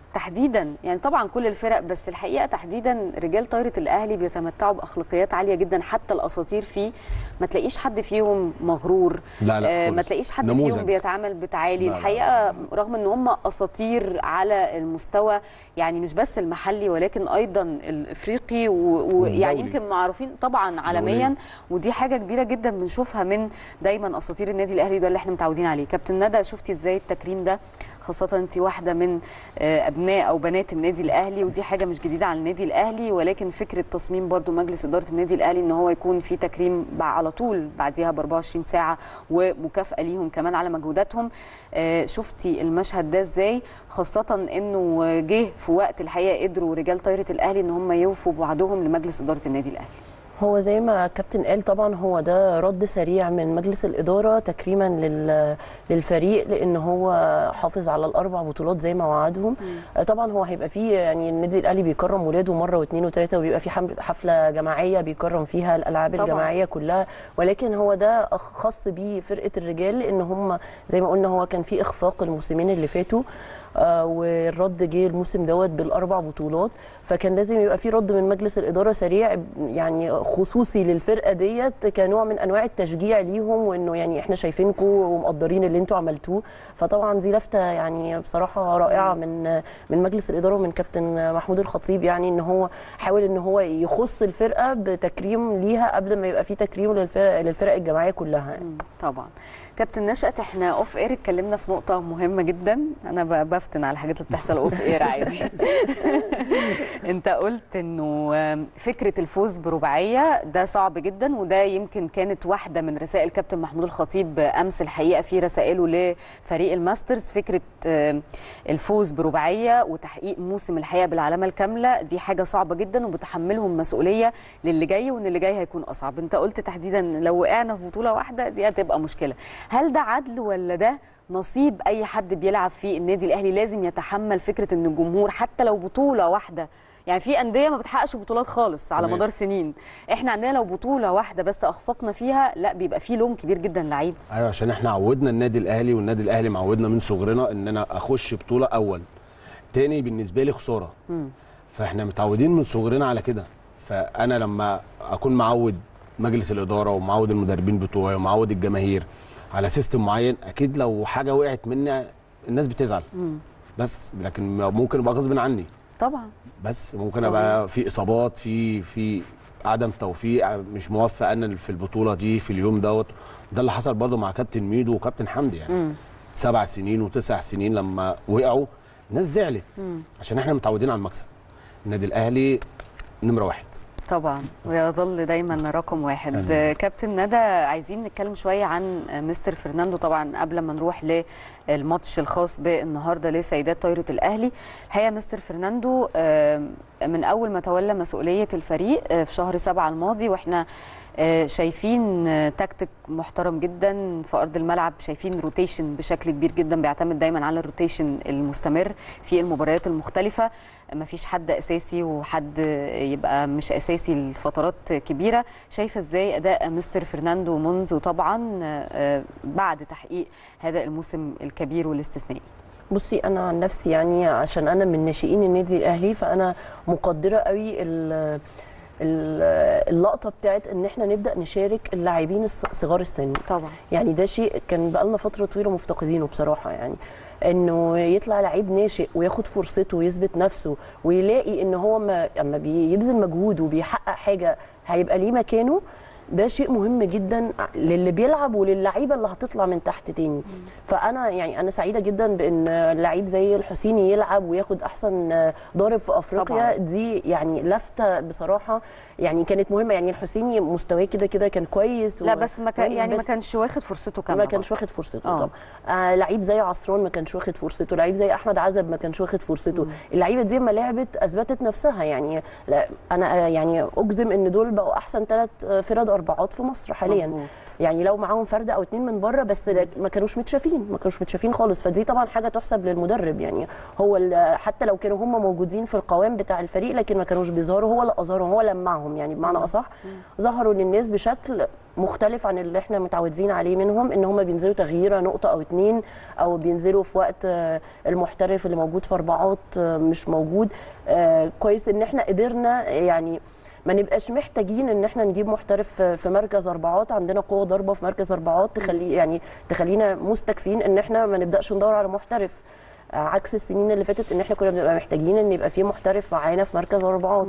تحديدا يعني طبعا كل الفرق بس الحقيقه تحديدا رجال طايره الاهلي بيتمتعوا باخلاقيات عاليه جدا حتى الاساطير فيه ما تلاقيش حد فيهم مغرور لا لا آه، ما خالص. تلاقيش حد نموذج. فيهم بيتعامل بتعالي لا، لا. الحقيقه رغم ان هم اساطير على المستوى يعني مش بس المحلي ولكن ايضا الافريقي و- ويعني والدولي. يمكن معروفين طبعا عالميا دوليا. ودي حاجه كبيره جدا بنشوفها من دايما اساطير النادي الاهلي ده اللي احنا متعودين عليه كابتن ندى شفتي ازاي التكريم ده خاصة انت واحدة من آه، ابناء او بنات النادي الاهلي ودي حاجة مش جديدة على النادي الاهلي ولكن فكرة تصميم برضو مجلس ادارة النادي الاهلي ان هو يكون في تكريم بع- على طول بعديها ب 24 ساعة ومكافأة ليهم كمان على مجهوداتهم آه، شفتي المشهد ده ازاي خاصة انه جه في وقت الحقيقة قدروا رجال طايرة الاهلي ان هم يوفوا بوعدهم لمجلس ادارة النادي الاهلي هو زي ما الكابتن قال طبعا هو ده رد سريع من مجلس الاداره تكريما لل- للفريق لان هو حافظ على الاربع بطولات زي ما وعدهم آه، طبعا هو هيبقى فيه يعني النادي الاهلي بيكرم ولاده مره واثنين وثلاثه وبيبقى في حمل- حفله جماعيه بيكرم فيها الالعاب طبعاً. الجماعيه كلها ولكن هو ده خاص بيه فرقه الرجال لان هم زي ما قلنا هو كان في اخفاق الموسمين اللي فاتوا آه، والرد جه الموسم دوت بالاربع بطولات فكان لازم يبقى في رد من مجلس الاداره سريع يعني خصوصي للفرقه ديت كنوع من انواع التشجيع ليهم وانه يعني احنا شايفينكم ومقدرين اللي انتوا عملتوه فطبعا دي لفته يعني بصراحه رائعه من من مجلس الاداره ومن كابتن محمود الخطيب يعني ان هو حاول ان هو يخص الفرقه بتكريم ليها قبل ما يبقى في تكريم للفرق للفرق الجماعيه كلها يعني. مم، طبعا كابتن نشأت احنا اوف اير اتكلمنا في نقطة مهمة جدا انا ب- بفتن على الحاجات اللي بتحصل اوف اير عادي انت قلت انه آم، فكرة الفوز برباعية ده صعب جدا وده يمكن كانت واحدة من رسائل كابتن محمود الخطيب امس الحقيقة في رسائله لفريق الماسترز فكرة آم، الفوز برباعية وتحقيق موسم الحقيقة بالعلامة الكاملة دي حاجة صعبة جدا وبتحملهم مسؤولية للي جاي وان اللي جاي هيكون اصعب انت قلت تحديدا لو وقعنا في بطولة واحدة دي هتبقى مشكلة هل ده عدل ولا ده نصيب اي حد بيلعب في النادي الاهلي لازم يتحمل فكره ان الجمهور حتى لو بطوله واحده يعني في انديه ما بتحققش بطولات خالص على تمام. مدار سنين احنا عندنا لو بطوله واحده بس اخفقنا فيها لا بيبقى في لوم كبير جدا لعيب ايوه عشان احنا عودنا النادي الاهلي والنادي الاهلي معودنا من صغرنا ان انا اخش بطوله اول تاني بالنسبه لي خساره فاحنا متعودين من صغرنا على كده فانا لما اكون معود مجلس الاداره ومعود المدربين بتوعي ومعود الجماهير على سيستم معين اكيد لو حاجه وقعت مني الناس بتزعل بس لكن ممكن ابقى غصب عني طبعا بس ممكن طبعاً. ابقى في اصابات في في عدم توفيق مش موفق انا في البطوله دي في اليوم دوت ده اللي حصل برضو مع كابتن ميدو وكابتن حمدي يعني سبع سنين وتسع سنين لما وقعوا الناس زعلت عشان احنا متعودين على المكسب النادي الاهلي نمره واحد طبعا ويظل دايما رقم واحد أمين. كابتن ندى عايزين نتكلم شويه عن مستر فرناندو طبعا قبل ما نروح للماتش الخاص بالنهارده لسيدات طايره الاهلي الحقيقه مستر فرناندو آم، من اول ما تولى مسؤوليه الفريق آه، في شهر سبعة الماضي واحنا آه، شايفين آه، تكتيك محترم جدا في ارض الملعب شايفين روتيشن بشكل كبير جدا بيعتمد دايما على الروتيشن المستمر في المباريات المختلفه ما فيش حد اساسي وحد يبقى مش اساسي لفترات كبيره شايفه ازاي اداء مستر فرناندو منذ طبعا آه، بعد تحقيق هذا الموسم الكبير والاستثنائي بصي انا عن نفسي يعني عشان انا من ناشئين النادي الاهلي فانا مقدره قوي ال- ال- اللقطه بتاعت ان احنا نبدا نشارك اللاعبين الص- صغار السن طبعا يعني ده شيء كان بقالنا فتره طويله مفتقدينه بصراحه يعني انه يطلع لعيب ناشئ وياخد فرصته ويثبت نفسه ويلاقي ان هو ما اما بيبذل مجهود وبيحقق حاجه هيبقى ليه مكانه ده شيء مهم جدا للي بيلعب وللعيبه اللي هتطلع من تحت تاني فانا يعني انا سعيده جدا بان لعيب زي الحسيني يلعب وياخد احسن ضارب في افريقيا طبعاً. دي يعني لفته بصراحه يعني كانت مهمه يعني الحسيني مستواه كده كده كان كويس لا و- بس ما كان يعني ما بس كانش واخد فرصته كامله ما كانش برضه. واخد فرصته آه. طبعا آه لعيب زي عصران ما كانش واخد فرصته لعيب زي احمد عزب ما كانش واخد فرصته اللعيبه دي لما لعبت اثبتت نفسها يعني لا انا آه، يعني اجزم ان دول بقوا احسن ثلاث فرد اربعات في مصر حاليا مظبوط. يعني لو معاهم فرد او اتنين من بره بس لا- ما كانوش متشافين ما كانوش متشافين خالص فدي طبعا حاجه تحسب للمدرب يعني هو ال- حتى لو كانوا هم موجودين في القوام بتاع الفريق لكن ما كانوش بيظهروا هو اللي اظهرهم هو لمعهم يعني بمعنى اصح ظهروا للناس بشكل مختلف عن اللي احنا متعودين عليه منهم ان هم بينزلوا تغييره نقطه او اتنين او بينزلوا في وقت آه، المحترف اللي موجود في اربعات آه، مش موجود آه، كويس ان احنا قدرنا يعني ما نبقاش محتاجين ان احنا نجيب محترف في- في مركز اربعات عندنا قوه ضربه في مركز اربعات تخلي يعني تخلينا مستكفين ان احنا ما نبداش ندور على محترف آه، عكس السنين اللي فاتت ان احنا كنا بنبقى محتاجين ان يبقى في محترف معانا في مركز اربعات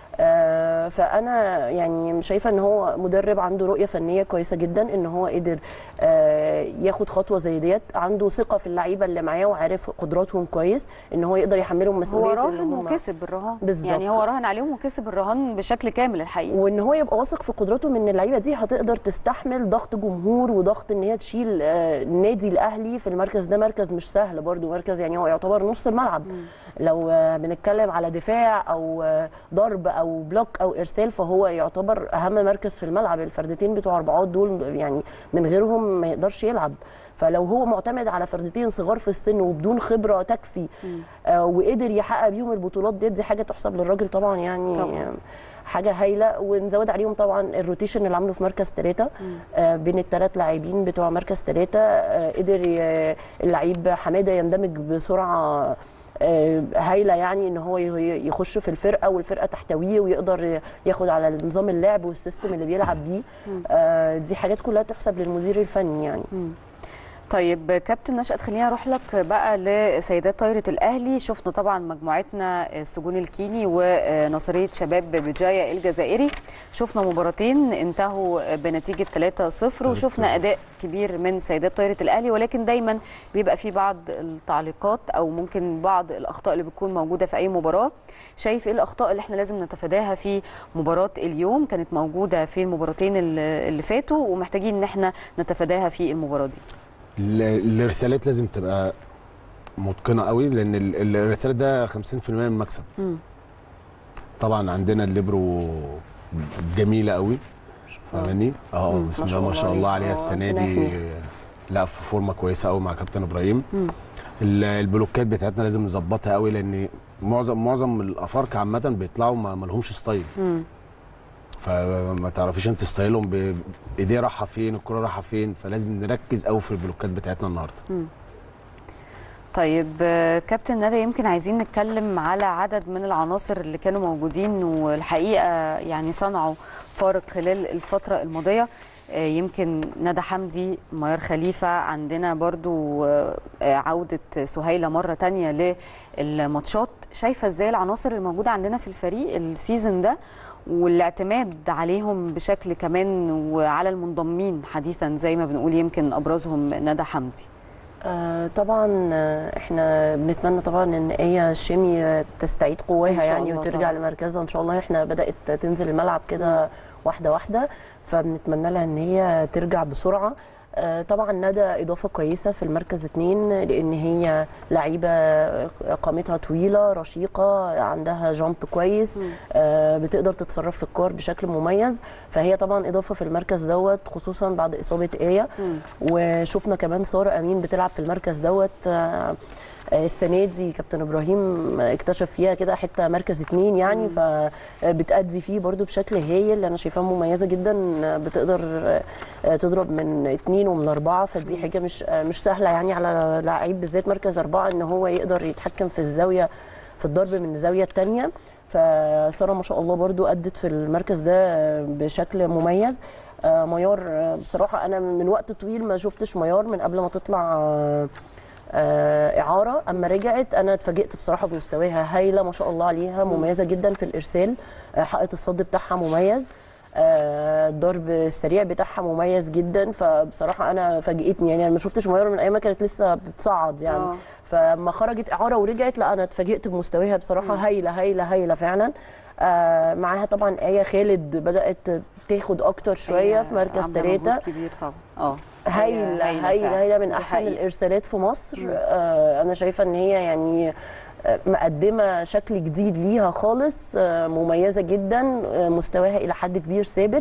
آه فانا يعني شايفه ان هو مدرب عنده رؤيه فنيه كويسه جدا ان هو قدر آه ياخد خطوه زي ديت عنده ثقه في اللعيبه اللي معاه وعارف قدراتهم كويس ان هو يقدر يحملهم مسؤوليه هو إن راهن هم- وكسب الرهان بالظبط. يعني هو راهن عليهم وكسب الرهان بشكل كامل الحقيقه وان هو يبقى واثق في قدراته من اللعيبه دي هتقدر تستحمل ضغط جمهور وضغط ان هي تشيل آه، النادي الاهلي في المركز ده مركز مش سهل برضو مركز يعني هو يعتبر نص الملعب لو آه، بنتكلم على دفاع او آه، ضرب او بلوك او ارسال فهو يعتبر اهم مركز في الملعب الفردتين بتوع اربعات دول يعني من غيرهم ما يقدرش يلعب فلو هو معتمد على فردتين صغار في السن وبدون خبره تكفي آه وقدر يحقق بيهم البطولات ديت دي حاجه تحسب للراجل طبعا يعني طبعاً. حاجه هايله ونزود عليهم طبعا الروتيشن اللي عامله في مركز ثلاثه آه بين الثلاث لاعبين بتوع مركز ثلاثه آه قدر ي- اللعيب حماده يندمج بسرعه آه، هايله يعني ان هو ي- يخش في الفرقه والفرقه تحتويه ويقدر ياخد على نظام اللعب والسيستم اللي بيلعب بيه آه، دي حاجات كلها تحسب للمدير الفني يعني طيب كابتن نشأت خلينا اروح لك بقى لسيدات طايره الاهلي شفنا طبعا مجموعتنا السجون الكيني ونصريه شباب بجايه الجزائري شفنا مباراتين انتهوا بنتيجه 3-0 وشفنا اداء كبير من سيدات طايره الاهلي ولكن دايما بيبقى في بعض التعليقات او ممكن بعض الاخطاء اللي بتكون موجوده في اي مباراه شايف ايه الاخطاء اللي احنا لازم نتفاداها في مباراه اليوم كانت موجوده في المباراتين اللي اللي فاتوا ومحتاجين ان احنا نتفاداها في المباراه دي ال- الرسالات لازم تبقى متقنه قوي لان ال- ال- الرسالات ده 50% من المكسب مم. طبعا عندنا الليبرو جميله قوي فاهماني اه مم. بسم ما الله شاء ما شاء الله الله عليها. عليها آه، السنه ربنا دي يحميها. لا في فورمه كويسه قوي مع كابتن ابراهيم مم. ال- البلوكات بتاعتنا لازم نظبطها قوي لان معظم معظم الافارقه عامه بيطلعوا ما ما لهمش ستايل مم. فما تعرفيش انت ستايلهم ب- بايديه رايحه فين الكره رايحه فين فلازم نركز قوي في البلوكات بتاعتنا النهارده طيب آه، كابتن ندى يمكن عايزين نتكلم على عدد من العناصر اللي كانوا موجودين والحقيقه يعني صنعوا فارق خلال الفتره الماضيه آه، يمكن ندى حمدي ميار خليفه عندنا برضو آه، آه، عوده سهيله مره تانية للماتشات شايفه ازاي العناصر الموجوده عندنا في الفريق السيزون ده والاعتماد عليهم بشكل كمان وعلى المنضمين حديثا زي ما بنقول يمكن ابرزهم ندى حمدي آه طبعا آه، احنا بنتمنى طبعا ان ايه الشيمي آه، تستعيد إن قواها شاء يعني الله وترجع طبعاً. لمركزها ان شاء الله احنا بدات تنزل الملعب كده واحده واحده فبنتمنى لها ان هي ترجع بسرعه آه، طبعا ندى اضافه كويسه في المركز اتنين لان هي لعيبه قامتها طويله رشيقه عندها جامب كويس آه، بتقدر تتصرف في الكور بشكل مميز فهي طبعا اضافه في المركز دوت خصوصا بعد اصابه ايه وشفنا كمان ساره امين بتلعب في المركز دوت آه، آه، السنه دي كابتن ابراهيم اكتشف فيها كده حته مركز اتنين يعني فبتأدي فيه برضو بشكل هايل انا شايفاها مميزه جدا آه، بتقدر آه، آه، تضرب من اتنين ومن اربعه فدي حاجه مش آه، مش سهله يعني على لعيب بالذات مركز اربعه ان هو يقدر يتحكم في الزاويه في الضرب من الزاويه الثانيه فساره ما شاء الله برضو ادت في المركز ده آه، بشكل مميز آه، ميار آه، بصراحه انا من وقت طويل ما شفتش ميار من قبل ما تطلع آه، آه، اعاره اما رجعت انا اتفاجئت بصراحه بمستواها هايله ما شاء الله عليها مميزه جدا في الارسال آه، حائط الصد بتاعها مميز آه، الضرب السريع بتاعها مميز جدا فبصراحه انا فاجئتني يعني انا ما شفتش ميار من ايام ما كانت لسه بتصعد يعني آه. فلما خرجت اعاره ورجعت لا انا اتفاجئت بمستواها بصراحه هايله هايله هايله فعلا آه معاها طبعا ايه خالد بدات تاخد اكتر شويه في مركز عاملة مجهود ثلاثه كبير طبعا اه هايله هي هايله فعلا. هايله من دي احسن حقيقة. الارسالات في مصر آه انا شايفه ان هي يعني آه، مقدمه شكل جديد ليها خالص آه، مميزه جدا آه، مستواها الى حد كبير ثابت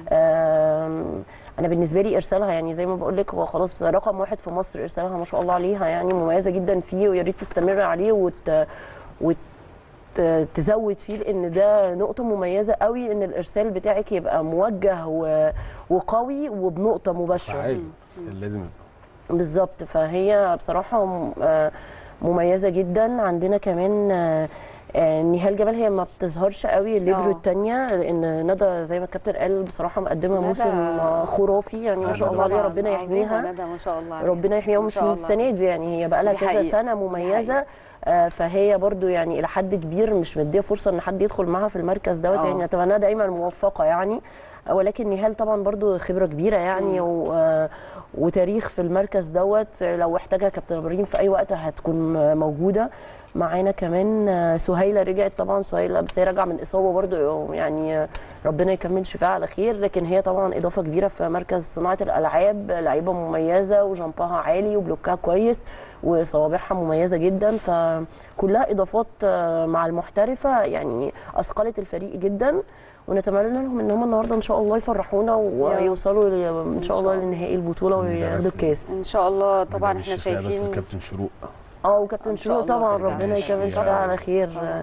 آه، انا بالنسبه لي ارسالها يعني زي ما بقول لك هو خلاص رقم واحد في مصر ارسالها ما شاء الله عليها يعني مميزه جدا فيه ويا ريت تستمر عليه وت... وت... ت- تزود فيه لان ده نقطه مميزه قوي ان الارسال بتاعك يبقى موجه و- وقوي وبنقطه مباشره فعال لازم بالظبط فهي بصراحه م- آه مميزه جدا عندنا كمان آه، آه، نهال جبل هي ما بتظهرش قوي الليبرو آه. الثانيه لان ندى زي ما الكابتن قال بصراحه مقدمه ندى- موسم آه، خرافي يعني ما شاء الله عليها طبعاً ربنا عظيمة يحميها ندى ما شاء الله عليها. ربنا يحميها ما مش شاء من الله. السنه دي يعني هي بقى لها دي كذا حقيقة. سنه دي مميزه حقيقة. آه، فهي برضو يعني الى حد كبير مش مديه فرصه ان حد يدخل معاها في المركز دوت آه. يعني نتمنى دايما موفقه يعني آه، ولكن نهال طبعا برضو خبره كبيره يعني و آه، وتاريخ في المركز دوت آه، لو احتاجها كابتن ابراهيم في اي وقت هتكون آه، موجوده معانا كمان آه، سهيله رجعت طبعا سهيله بس هي راجعه من اصابه برضو يعني آه، ربنا يكمل شفاها على خير لكن هي طبعا اضافه كبيره في مركز صناعه الالعاب لعيبه مميزه وجنبها عالي وبلوكها كويس وصوابعها مميزه جدا فكلها اضافات آه، مع المحترفه يعني اثقلت الفريق جدا ونتمنى لهم ان هم النهارده ان شاء الله يفرحونا ويوصلوا ل- ان شاء الله لنهائي البطوله ده وياخدوا بس- الكاس ان شاء الله طبعا ده احنا بالشفاء بس شايفين الكابتن شروق اه وكابتن إن شاء شروق الله طبعا ترجع ربنا بالشفاء. يكمل شفاها على خير طبعاً.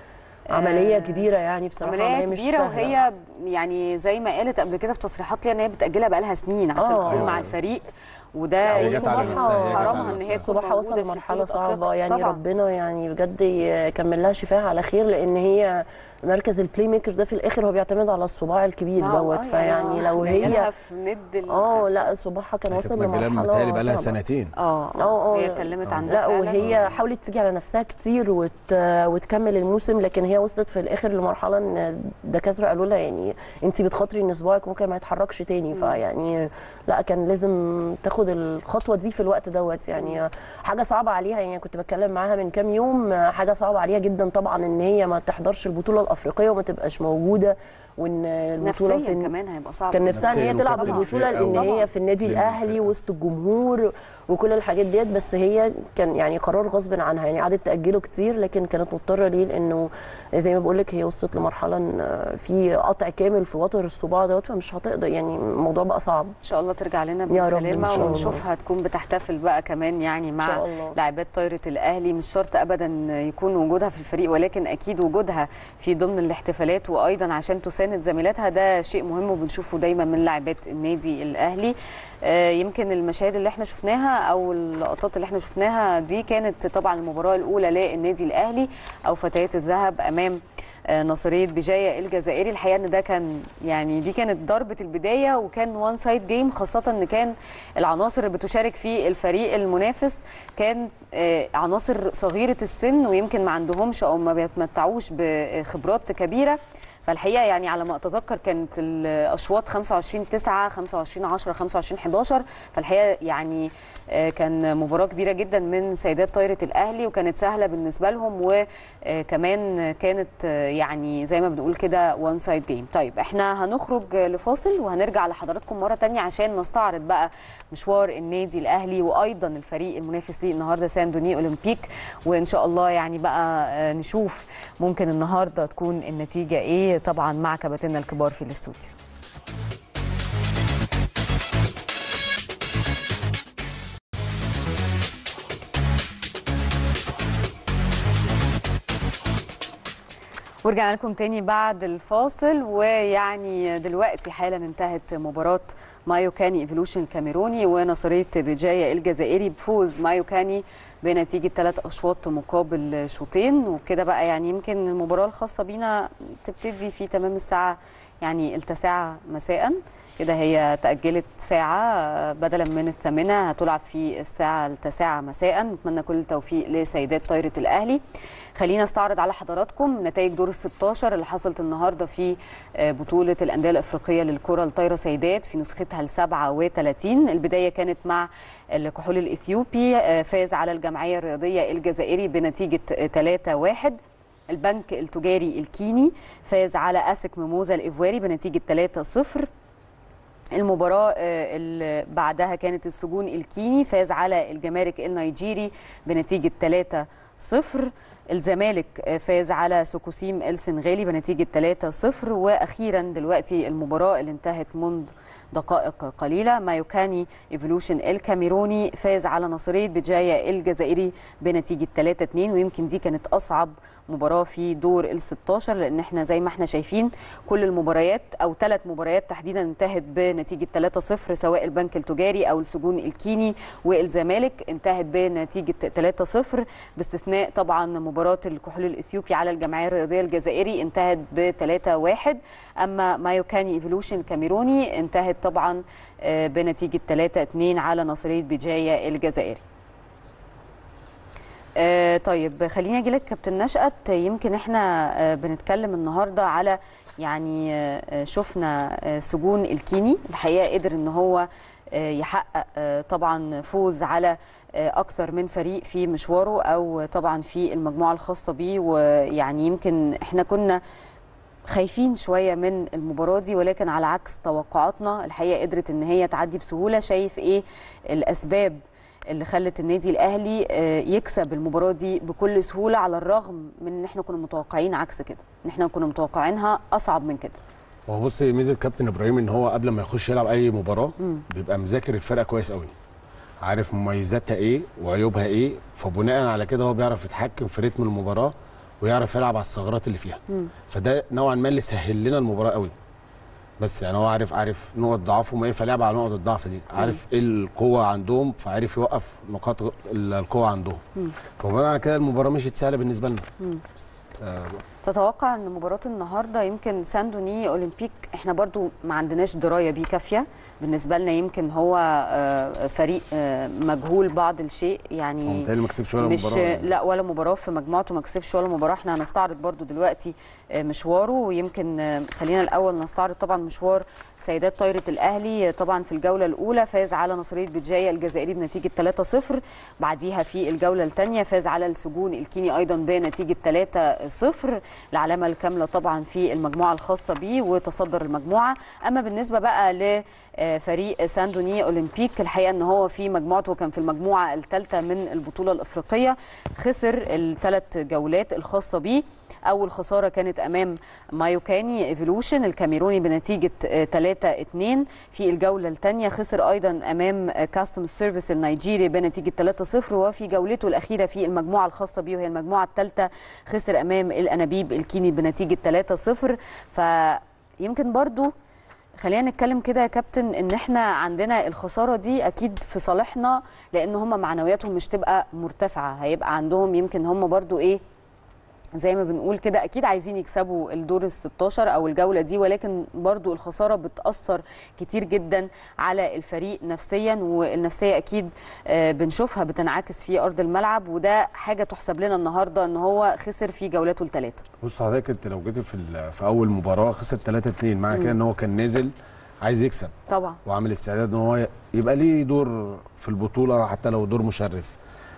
عمليه آه، كبيره يعني بصراحه عمليه مش كبيره سهلة. وهي يعني زي ما قالت قبل كده في تصريحات ليها ان هي بتاجلها بقالها سنين عشان آه. تكون مع أيوة. الفريق وده هي جت على يمكن نفسها، هي جت على حرامها ان هي نفسها. تكون صباحها وصل موجودة في لمرحله بطولة صعبه أفريقيا. يعني طبعاً. ربنا يعني بجد يكمل لها شفاها على خير لان هي مركز البلاي ميكر ده في الاخر هو بيعتمد على الصباع الكبير ما هو- دوت آه، فيعني لو جايلها هي في ند ال- اه لا صباعها كان هي وصل كانت مجالها لمرحله متهيألي بقى لها صعبة. سنتين اه اه اه هي اتكلمت عن ده لا فعلاً. وهي حاولت تيجي على نفسها كتير وت... وتكمل الموسم لكن هي وصلت في الاخر لمرحله ان الدكاتره قالوا لها يعني انت بتخاطري ان صباعك ممكن ما يتحركش تاني فيعني لا كان لازم تاخد الخطوه دي في الوقت دوت يعني حاجه صعبه عليها يعني كنت بتكلم معاها من كام يوم حاجه صعبه عليها جدا طبعا ان هي ما تحضرش البطوله الافريقيه وما تبقاش موجوده وان البطوله نفسيا في كمان هيبقى صعب كان نفسها ان هي نفسياً تلعب وكابتن البطوله الفريق لان أوي. هي في النادي لأن الاهلي الفريق. وسط الجمهور وكل الحاجات ديت بس هي كان يعني قرار غصب عنها يعني قعدت تاجله كتير لكن كانت مضطره ليه لانه زي ما بقول لك هي وصلت لمرحله ان في قطع كامل في وتر الصباع دوت فمش هتقدر يعني الموضوع بقى صعب ان شاء الله ترجع لنا يا رب إن بالسلامه شاء الله. ونشوفها تكون بتحتفل بقى كمان يعني إن مع شاء الله. لاعبات طايره الاهلي مش شرط ابدا يكون وجودها في الفريق ولكن اكيد وجودها في ضمن الاحتفالات وايضا عشان تساند زميلاتها ده شيء مهم وبنشوفه دايما من لاعبات النادي الاهلي آه، يمكن المشاهد اللي احنا شفناها او اللقطات اللي احنا شفناها دي كانت طبعا المباراه الاولى للنادي الاهلي او فتيات الذهب امام آه، نصريه بجايه الجزائري الحقيقه ان ده كان يعني دي كانت ضربه البدايه وكان وان سايد جيم خاصه ان كان العناصر اللي بتشارك في الفريق المنافس كان آه، عناصر صغيره السن ويمكن ما عندهمش او ما بيتمتعوش بخبرات كبيره فالحقيقه يعني على ما اتذكر كانت الاشواط 25 9 25 10 25 11 فالحقيقه يعني آه، كان مباراه كبيره جدا من سيدات طايره الاهلي وكانت سهله بالنسبه لهم وكمان كانت آه، يعني زي ما بنقول كده وان سايد جيم طيب احنا هنخرج لفاصل وهنرجع لحضراتكم مره تانية عشان نستعرض بقى مشوار النادي الاهلي وايضا الفريق المنافس ليه النهارده ساندوني اولمبيك وان شاء الله يعني بقى آه، نشوف ممكن النهارده تكون النتيجه ايه طبعا مع كباتننا الكبار في الاستوديو ورجعنا لكم تاني بعد الفاصل ويعني دلوقتي حالا انتهت مباراة مايو كاني ايفولوشن الكاميروني ونصرية بجاية الجزائري بفوز مايو كاني بنتيجة ثلاث أشواط مقابل شوطين وكده بقى يعني يمكن المباراة الخاصة بينا تبتدي في تمام الساعة يعني التاسعة مساء كده هي تأجلت ساعة بدلا من الثامنة هتلعب في الساعة التاسعة مساء نتمنى كل التوفيق لسيدات طايرة الأهلي خلينا استعرض على حضراتكم نتائج دور ال 16 اللي حصلت النهارده في آه، بطولة الأندية الأفريقية للكرة الطايرة سيدات في نسختها ال 37 البداية كانت مع الكحول الإثيوبي آه، فاز على الجمعية الرياضية الجزائري بنتيجة 3-1 البنك التجاري الكيني فاز على أسك ميموزا الإيفواري بنتيجة 3-0 المباراة آه، اللي بعدها كانت السجون الكيني فاز على الجمارك النيجيري بنتيجة 3 0 الزمالك فاز على سوكوسيم السنغالي بنتيجه 3-0 واخيرا دلوقتي المباراه اللي انتهت منذ دقائق قليله مايوكاني ايفولوشن الكاميروني فاز على نصريه بجايه الجزائري بنتيجه 3-2 ويمكن دي كانت اصعب مباراه في دور ال 16 لان احنا زي ما احنا شايفين كل المباريات او ثلاث مباريات تحديدا انتهت بنتيجه 3-0 سواء البنك التجاري او السجون الكيني والزمالك انتهت بنتيجه 3-0 باستثناء طبعا مباراه الكحول الاثيوبي على الجمعيه الرياضيه الجزائري انتهت ب 3-1 اما مايوكاني ايفولوشن الكاميروني انتهت طبعا آه، بنتيجه 3-2 على نصريه بجايه الجزائري آه، طيب خليني اجي لك كابتن نشأت يمكن احنا آه، بنتكلم النهارده على يعني آه، آه، شفنا آه، سجون الكيني الحقيقه قدر ان هو آه، يحقق آه، طبعا فوز على آه، اكثر من فريق في مشواره او طبعا في المجموعه الخاصه بيه ويعني يمكن احنا كنا خايفين شويه من المباراه دي ولكن على عكس توقعاتنا الحقيقه قدرت ان هي تعدي بسهوله شايف ايه الاسباب اللي خلت النادي الاهلي آه، يكسب المباراه دي بكل سهوله على الرغم من ان احنا كنا متوقعين عكس كده ان احنا كنا متوقعينها اصعب من كده هو بص ميزه كابتن ابراهيم ان هو قبل ما يخش يلعب اي مباراه بيبقى مذاكر الفرقه كويس قوي عارف مميزاتها ايه وعيوبها ايه فبناء على كده هو بيعرف يتحكم في رتم المباراه ويعرف يلعب على الثغرات اللي فيها فده نوعا ما اللي سهل لنا المباراه قوي بس يعني هو عارف عارف نقط ضعفهم ايه فلعب على نقط الضعف دي عارف ايه القوه عندهم فعارف يوقف نقاط القوه عندهم فبناء على كده المباراه مشيت سهله بالنسبه لنا بس آه تتوقع ان مباراه النهارده يمكن ساندوني اولمبيك احنا برضو ما عندناش درايه بيه كافيه بالنسبه لنا يمكن هو آه، فريق آه، مجهول بعض الشيء هو يعني متهيألي ما كسبش ولا مش مباراه يعني. لا ولا مباراه في مجموعته ما كسبش ولا مباراه احنا هنستعرض برضو دلوقتي آه، مشواره ويمكن آه، خلينا الاول نستعرض طبعا مشوار سيدات طايره الاهلي آه، طبعا في الجوله الاولى فاز على نصريه بجايه الجزائري بنتيجه 3-0 بعديها في الجوله الثانيه فاز على السجون الكيني ايضا بنتيجه 3-0 العلامه الكامله طبعا في المجموعه الخاصه بيه وتصدر المجموعه اما بالنسبه بقى لفريق ساندوني اولمبيك الحقيقه ان هو في مجموعته كان في المجموعه الثالثه من البطوله الافريقيه خسر الثلاث جولات الخاصه بيه اول خساره كانت امام مايوكاني ايفولوشن الكاميروني بنتيجه 3 2 في الجوله الثانيه خسر ايضا امام كاستم سيرفيس النيجيري بنتيجه 3 0 وفي جولته الاخيره في المجموعه الخاصه بيه وهي المجموعه الثالثه خسر امام الانابيب الكيني بنتيجه 3 0 فيمكن برضو خلينا نتكلم كده يا كابتن ان احنا عندنا الخساره دي اكيد في صالحنا لان هم معنوياتهم مش تبقى مرتفعه هيبقى عندهم يمكن هم برضو ايه زي ما بنقول كده اكيد عايزين يكسبوا الدور ال 16 او الجوله دي ولكن برضو الخساره بتاثر كتير جدا على الفريق نفسيا والنفسيه اكيد آه، بنشوفها بتنعكس في ارض الملعب وده حاجه تحسب لنا النهارده ان هو خسر في جولاته الثلاثه بص حضرتك انت لو جيت في ال- في اول مباراه خسر 3 2 معنى كده ان هو كان نازل عايز يكسب طبعا وعامل استعداد ان هو يبقى ليه دور في البطوله حتى لو دور مشرف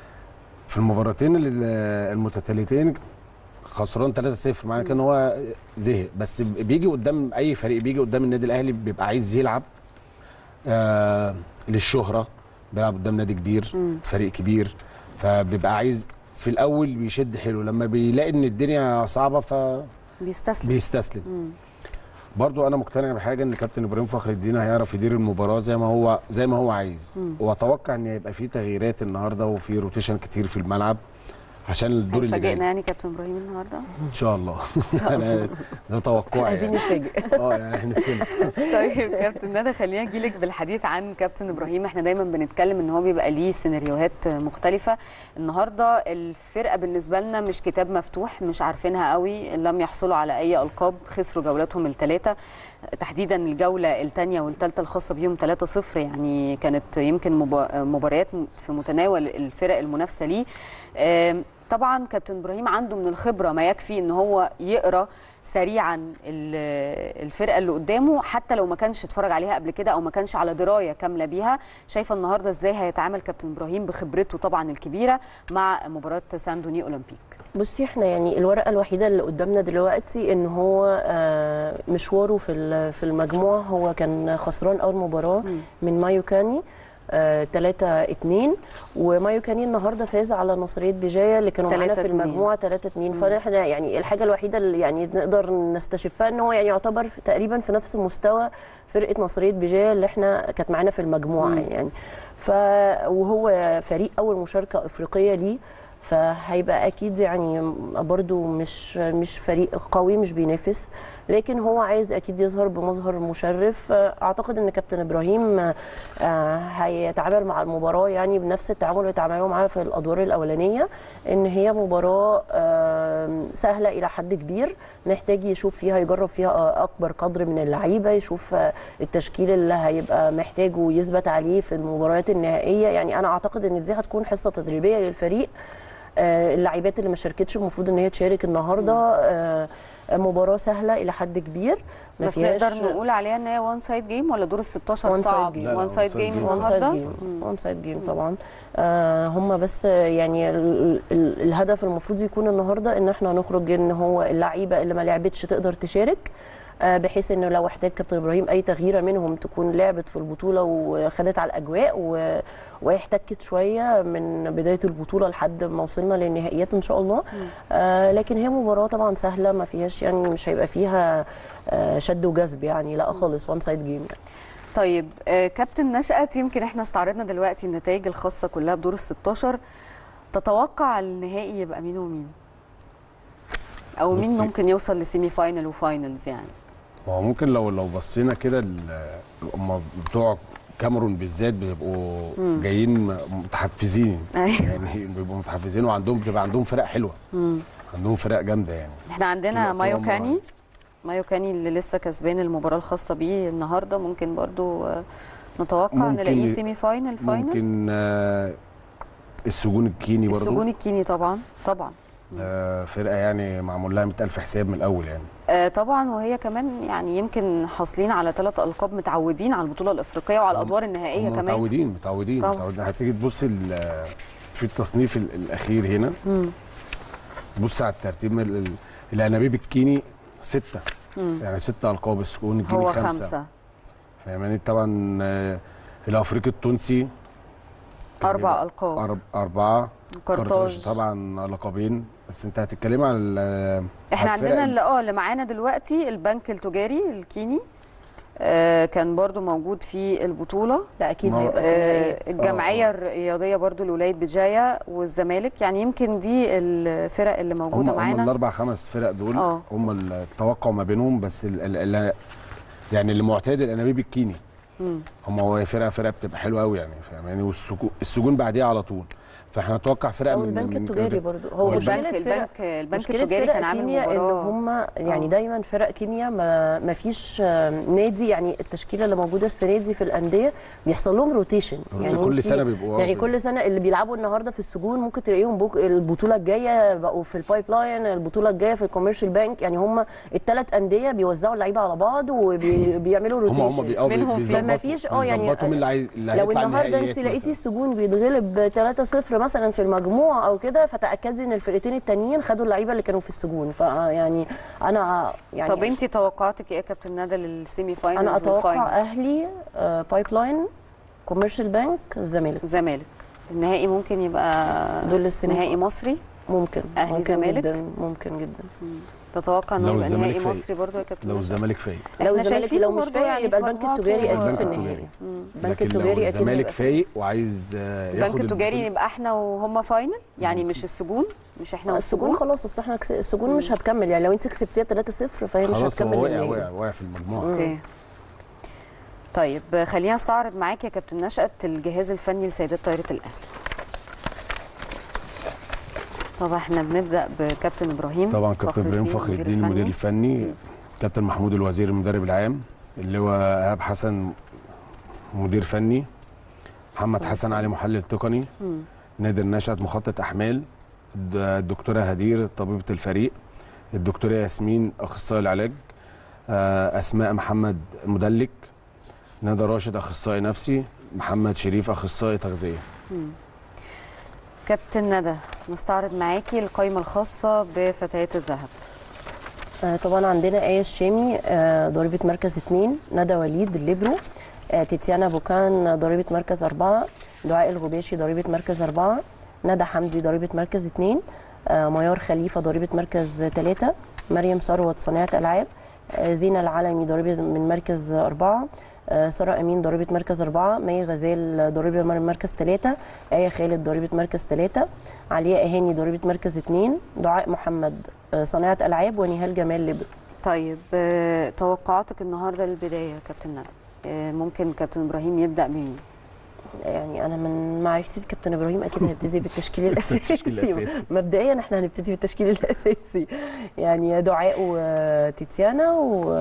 في المباراتين ال- المتتاليتين خسران 3-0 معنى كده ان هو زهق بس بيجي قدام اي فريق بيجي قدام النادي الاهلي بيبقى عايز يلعب آه للشهره بيلعب قدام نادي كبير فريق كبير فبيبقى عايز في الاول بيشد حلو لما بيلاقي ان الدنيا صعبه ف بيستسلم بيستسلم برضو انا مقتنع بحاجه ان كابتن ابراهيم فخر الدين هيعرف يدير المباراه زي ما هو زي ما هو عايز واتوقع ان يبقى في تغييرات النهارده وفي روتيشن كتير في الملعب عشان الدور اللي جاي هيفاجئنا يعني كابتن ابراهيم النهارده ان شاء الله أنا- ده توقعي عايزين يعني. نتفاجئ اه يعني احنا نفسنا طيب كابتن ندى خلينا اجيلك بالحديث عن كابتن ابراهيم احنا دايما بنتكلم ان هو بيبقى ليه سيناريوهات مختلفه النهارده الفرقه بالنسبه لنا مش كتاب مفتوح مش عارفينها قوي لم يحصلوا على اي القاب خسروا جولاتهم الثلاثه تحديدا الجوله الثانيه والثالثه الخاصه بيهم 3-0 يعني كانت يمكن مبا- مباريات في متناول الفرق المنافسه ليه آم، طبعا كابتن ابراهيم عنده من الخبره ما يكفي ان هو يقرا سريعا ال- الفرقه اللي قدامه حتى لو ما كانش اتفرج عليها قبل كده او ما كانش على درايه كامله بيها شايفه النهارده ازاي هيتعامل كابتن ابراهيم بخبرته طبعا الكبيره مع مباراه ساندوني اولمبيك بصي احنا يعني الورقه الوحيده اللي قدامنا دلوقتي ان هو آه، مشواره في ال- في المجموعه هو كان خسران اول مباراه من مايو كاني 3 2 ومايو كاني النهارده فاز على نصريه بجايه اللي كانوا معانا في 3-2. المجموعه 3 2 فاحنا يعني الحاجه الوحيده اللي يعني نقدر نستشفها ان هو يعني يعتبر في تقريبا في نفس مستوى فرقه نصريه بجايه اللي احنا كانت معانا في المجموعه مم. يعني ف وهو فريق اول مشاركه افريقيه ليه فهيبقى اكيد يعني برضو مش مش فريق قوي مش بينافس لكن هو عايز اكيد يظهر بمظهر مشرف اعتقد ان كابتن ابراهيم آه، هيتعامل مع المباراه يعني بنفس التعامل اللي اتعاملوا معاه في الادوار الاولانيه ان هي مباراه آه، سهله الى حد كبير محتاج يشوف فيها يجرب فيها اكبر قدر من اللعيبه يشوف آه، التشكيل اللي هيبقى محتاجه يثبت عليه في المباريات النهائيه يعني انا اعتقد ان دي هتكون حصه تدريبيه للفريق آه، اللعيبات اللي ما شاركتش المفروض ان هي تشارك النهارده آه، مباراه سهله الى حد كبير ما بس فيهاش نقدر نقول عليها ان هي وان سايد جيم ولا دور ال 16 One side صعب game. لا، لا، وان one سايد side جيم game. وان سايد النهارده جيم وان سايد جيم طبعا آه هم بس يعني ال ال الهدف المفروض يكون النهارده ان احنا نخرج ان هو اللعيبه اللي ما لعبتش تقدر تشارك آه بحيث انه لو احتاج كابتن ابراهيم اي تغييره منهم تكون لعبت في البطوله وخدت على الاجواء و واحتكت شويه من بدايه البطوله لحد ما وصلنا للنهائيات ان شاء الله آه لكن هي مباراه طبعا سهله ما فيهاش يعني مش هيبقى فيها آه شد وجذب يعني لا خالص وان سايد جيم يعني. طيب آه، كابتن نشأت يمكن احنا استعرضنا دلوقتي النتائج الخاصه كلها بدور ال 16 تتوقع النهائي يبقى مين ومين؟ او مين بصي. ممكن يوصل لسيمي فاينل وفاينلز يعني؟ ما هو ممكن لو لو بصينا كده ال- هم بتوع كاميرون بالذات بيبقوا جايين متحفزين أيوة. يعني بيبقوا متحفزين وعندهم بيبقى عندهم فرق حلوه عندهم فرق جامده يعني احنا عندنا طلع- مايو طلع كاني مرة. مايو كاني اللي لسه كسبان المباراه الخاصه بيه النهارده ممكن برضو آه، نتوقع ممكن نلاقيه ي- سيمي فاينل فاينل ممكن آه، السجون الكيني برضو السجون الكيني طبعا طبعا آه، فرقه يعني معمول لها 100000 حساب من الاول يعني آه طبعا وهي كمان يعني يمكن حاصلين على ثلاث القاب متعودين على البطوله الافريقيه وعلى الادوار النهائيه هم كمان متعودين متعودين طبعا. متعودين هتيجي تبص ال- في التصنيف ال- الاخير هنا مم. بص على الترتيب ال- ال- الانابيب الكيني سته مم. يعني ستة القاب السجون الكيني هو خمسه, خمسه فاهماني طبعا آه، الافريقي التونسي اربع القاب أرب- اربعه قرطاج طبعا لقبين بس انت هتتكلمي على ال- احنا على الفرق عندنا اللي اه اللي معانا دلوقتي البنك التجاري الكيني آه كان برضو موجود في البطوله لا اكيد ما هو- هيبقى في آه النهائيات. الجمعيه الرياضيه برضو لولايه بجايه والزمالك يعني يمكن دي الفرق اللي هم موجوده هم معانا الاربع خمس فرق دول آه. هم التوقع ما بينهم بس ال ال ال يعني اللي معتاد الانابيب الكيني مم. هم هو فرقه فرقه بتبقى حلوه قوي يعني فاهماني والسجون السجون بعديها على طول فاحنا نتوقع فرقه او من البنك من التجاري برضو هو هو مشكله البنك فرق البنك البنك مشكلة التجاري فرق كان عامل كينيا ان مباراه هم يعني آه. دايما فرق كينيا ما, ما فيش آم، نادي يعني التشكيله اللي موجوده السنه دي في الانديه بيحصل لهم روتيشن يعني كل انتي- سنه بيبقوا يعني كل سنه اللي بيلعبوا النهارده في السجون ممكن تلاقيهم بوك البطوله الجايه بقوا في البايب لاين البطوله الجايه في الكوميرشال بانك يعني هم الثلاث انديه بيوزعوا اللعيبه على بعض وبيعملوا هم روتيشن هم بي آه بي- منهم في- بيظبطوا فما فيش اه يعني بيظبطوا مين اللي عايز اللي لو هيطلع النهارده النهائيات انت لقيتي مثلاً. السجون بيتغلب 3-0 مثلا في المجموع او كده فتاكدي ان الفرقتين التانيين خدوا اللعيبه اللي كانوا في السجون فيعني انا يعني طب انت توقعاتك ايه يا كابتن ندى للسيمي فاينلز انا اتوقع والفاينلز؟ اهلي آه، بايب لاين كوميرشال بانك الزمالك الزمالك النهائي ممكن يبقى دول السيمي نهائي مصري ممكن أهلي ممكن زمالك؟ جدا ممكن جدا تتوقع انه لو يبقى الزمالك نهائي فايق. مصري برضه يا كابتن لو ندى؟ الزمالك فايق لو احنا الزمالك شايفينه لو مش برضه فايق يعني يبقى في البنك مجموعته- التجاري اكيد البنك في التجاري. النهائي مم. البنك لكن لو التجاري اكيد الزمالك هيبقى فيه. فايق وعايز آه، ياخد البنك التجاري البطولة- يبقى احنا وهم فاينل يعني مش السجون مش احنا السجون والسجون خلاص اصل احنا كس- السجون مش هتكمل يعني لو انت كسبتيها 3-0 فهي مش خلاص هتكمل هو وقع للنهائي. وقع وقع في المجموعه اوكي طيب خلينا استعرض معاك يا كابتن نشأت الجهاز الفني لسيدات طايره الاهلي طبعا احنا بنبدا بكابتن ابراهيم طبعا كابتن ابراهيم فخر الدين المدير الفني كابتن محمود الوزير المدرب العام اللي هو ايهاب حسن مدير فني محمد حسن علي محلل تقني مم. نادر نشأت مخطط احمال الد- الدكتوره هدير طبيبه الفريق الدكتوره ياسمين اخصائي العلاج آه، اسماء محمد مدلك ندى راشد اخصائي نفسي محمد شريف اخصائي تغذيه كابتن ندى نستعرض معاكي القائمه الخاصه بفتيات الذهب آه، طبعا عندنا آية الشامي آه، ضريبة مركز اثنين ندى وليد الليبرو آه، تيتيانا بوكان ضريبه مركز اربعه دعاء الغباشي ضريبه مركز اربعه ندى حمدي ضريبه مركز اثنين آه، ميار خليفه ضريبه مركز ثلاثه مريم ثروت صانعه العاب آه، زينه العلمي ضريبه من مركز اربعه آه، ساره امين ضريبه مركز اربعه مي غزال ضريبه من مركز ثلاثه ايه خالد ضريبه مركز ثلاثه علياء اهاني ضريبه مركز اثنين دعاء محمد آه، صانعه العاب ونهال جمال ليبرو طيب آه، توقعاتك النهارده للبدايه يا كابتن ندى آه، ممكن كابتن ابراهيم يبدا بمين يعني انا من معرفتي بكابتن ابراهيم اكيد هنبتدي بالتشكيل الاساسي الأساسي. مبدئيا احنا هنبتدي بالتشكيل الاساسي يعني دعاء وتيتيانا و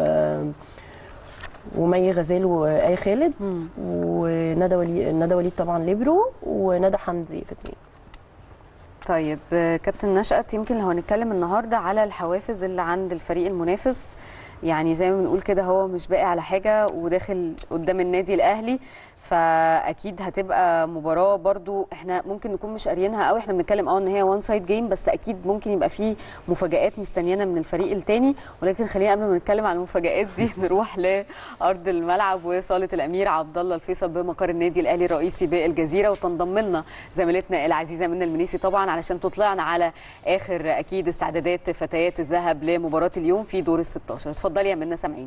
ومي غزال واي خالد مم. وندى وليد ندى وليد طبعا ليبرو وندى حمدي في اتنين طيب آه، كابتن نشأت يمكن لو هنتكلم النهارده على الحوافز اللي عند الفريق المنافس يعني زي ما بنقول كده هو مش باقي على حاجه وداخل قدام النادي الاهلي فاكيد هتبقى مباراه برضو احنا ممكن نكون مش قاريينها قوي احنا بنتكلم اه ان هي وان سايد جيم بس اكيد ممكن يبقى فيه مفاجات مستنيانا من الفريق التاني ولكن خلينا قبل ما نتكلم عن المفاجات دي نروح لارض الملعب وصاله الامير عبد الله الفيصل بمقر النادي الاهلي الرئيسي بالجزيره وتنضم لنا زميلتنا العزيزه منى المنيسي طبعا علشان تطلعنا على اخر اكيد استعدادات فتيات الذهب لمباراه اليوم في دور ال 16 اتفضلي يا منى سامعين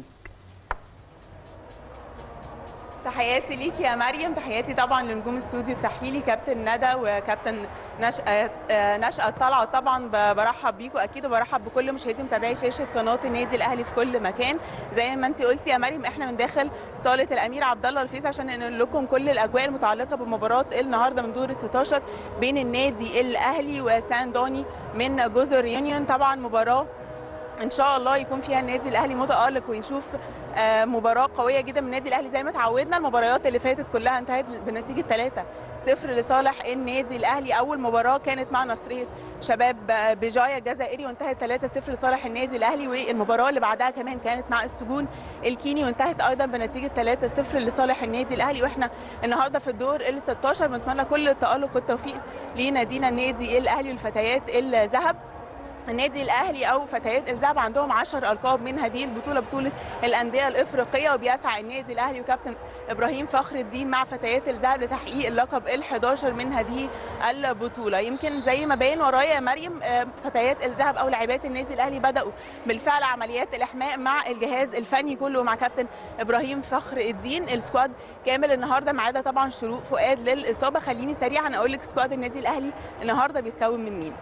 تحياتي ليكي يا مريم تحياتي طبعا لنجوم استوديو التحليلي كابتن ندى وكابتن نشأة آه، نشأة طلعت طبعا ب- برحب بيكم اكيد وبرحب بكل مشاهدي متابعي شاشه قناه النادي الاهلي في كل مكان زي ما انت قلتي يا مريم احنا من داخل صاله الامير عبد الله الفيصل عشان ننقل لكم كل الاجواء المتعلقه بمباراه النهارده من دور ال 16 بين النادي الاهلي وسان دوني من جزر يونيون طبعا مباراه ان شاء الله يكون فيها النادي الاهلي متالق ونشوف آه، مباراه قويه جدا من النادي الاهلي زي ما اتعودنا المباريات اللي فاتت كلها انتهت بنتيجه 3 صفر لصالح النادي الاهلي اول مباراه كانت مع نصريه شباب آه، بجايه الجزائري وانتهت 3 0 لصالح النادي الاهلي والمباراه اللي بعدها كمان كانت مع السجون الكيني وانتهت ايضا بنتيجه 3 0 لصالح النادي الاهلي واحنا النهارده في الدور ال 16 بنتمنى كل التالق والتوفيق لنادينا النادي الاهلي والفتيات الذهب النادي الاهلي او فتيات الذهب عندهم 10 القاب من هذه البطوله بطوله الانديه الافريقيه وبيسعى النادي الاهلي وكابتن ابراهيم فخر الدين مع فتيات الذهب لتحقيق اللقب ال11 من هذه البطوله يمكن زي ما باين ورايا يا مريم آه، فتيات الذهب او لاعبات النادي الاهلي بداوا بالفعل عمليات الاحماء مع الجهاز الفني كله مع كابتن ابراهيم فخر الدين السكواد كامل النهارده ما عدا طبعا شروق فؤاد للاصابه خليني سريعا اقول لك سكواد النادي الاهلي النهارده بيتكون من مين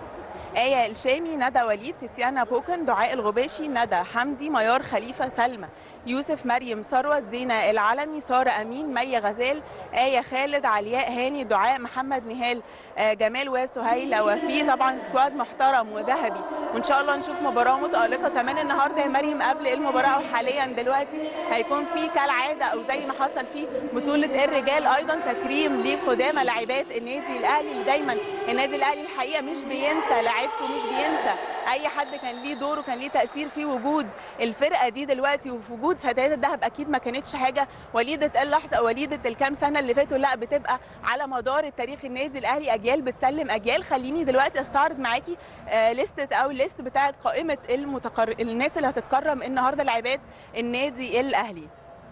آية الشامي ندى وليد تيتيانا بوكن دعاء الغباشي ندى حمدي ميار خليفة سلمى يوسف مريم ثروت زينة العلمي سارة أمين مي غزال آية خالد علياء هاني دعاء محمد نهال آه، جمال وسهيلة وفي طبعا سكواد محترم وذهبي وإن شاء الله نشوف مباراة متألقة كمان النهاردة يا مريم قبل المباراة أو حاليا دلوقتي هيكون في كالعادة أو زي ما حصل في بطولة الرجال أيضا تكريم لقدامى لاعبات النادي الأهلي اللي دايما النادي الأهلي الحقيقة مش بينسى لعيبته مش بينسى أي حد كان ليه دور وكان ليه تأثير في وجود الفرقة دي دلوقتي وفي وجود فتيات الذهب أكيد ما كانتش حاجة وليدة اللحظة أو وليدة الكام سنة اللي فاتوا لا بتبقى على مدار التاريخ النادي الأهلي أجيال بتسلم أجيال خليني دلوقتي أستعرض معاكي آه، لستة أو ليست بتاعت قائمة المتقر... الناس اللي هتتكرم النهارده لاعبات النادي الأهلي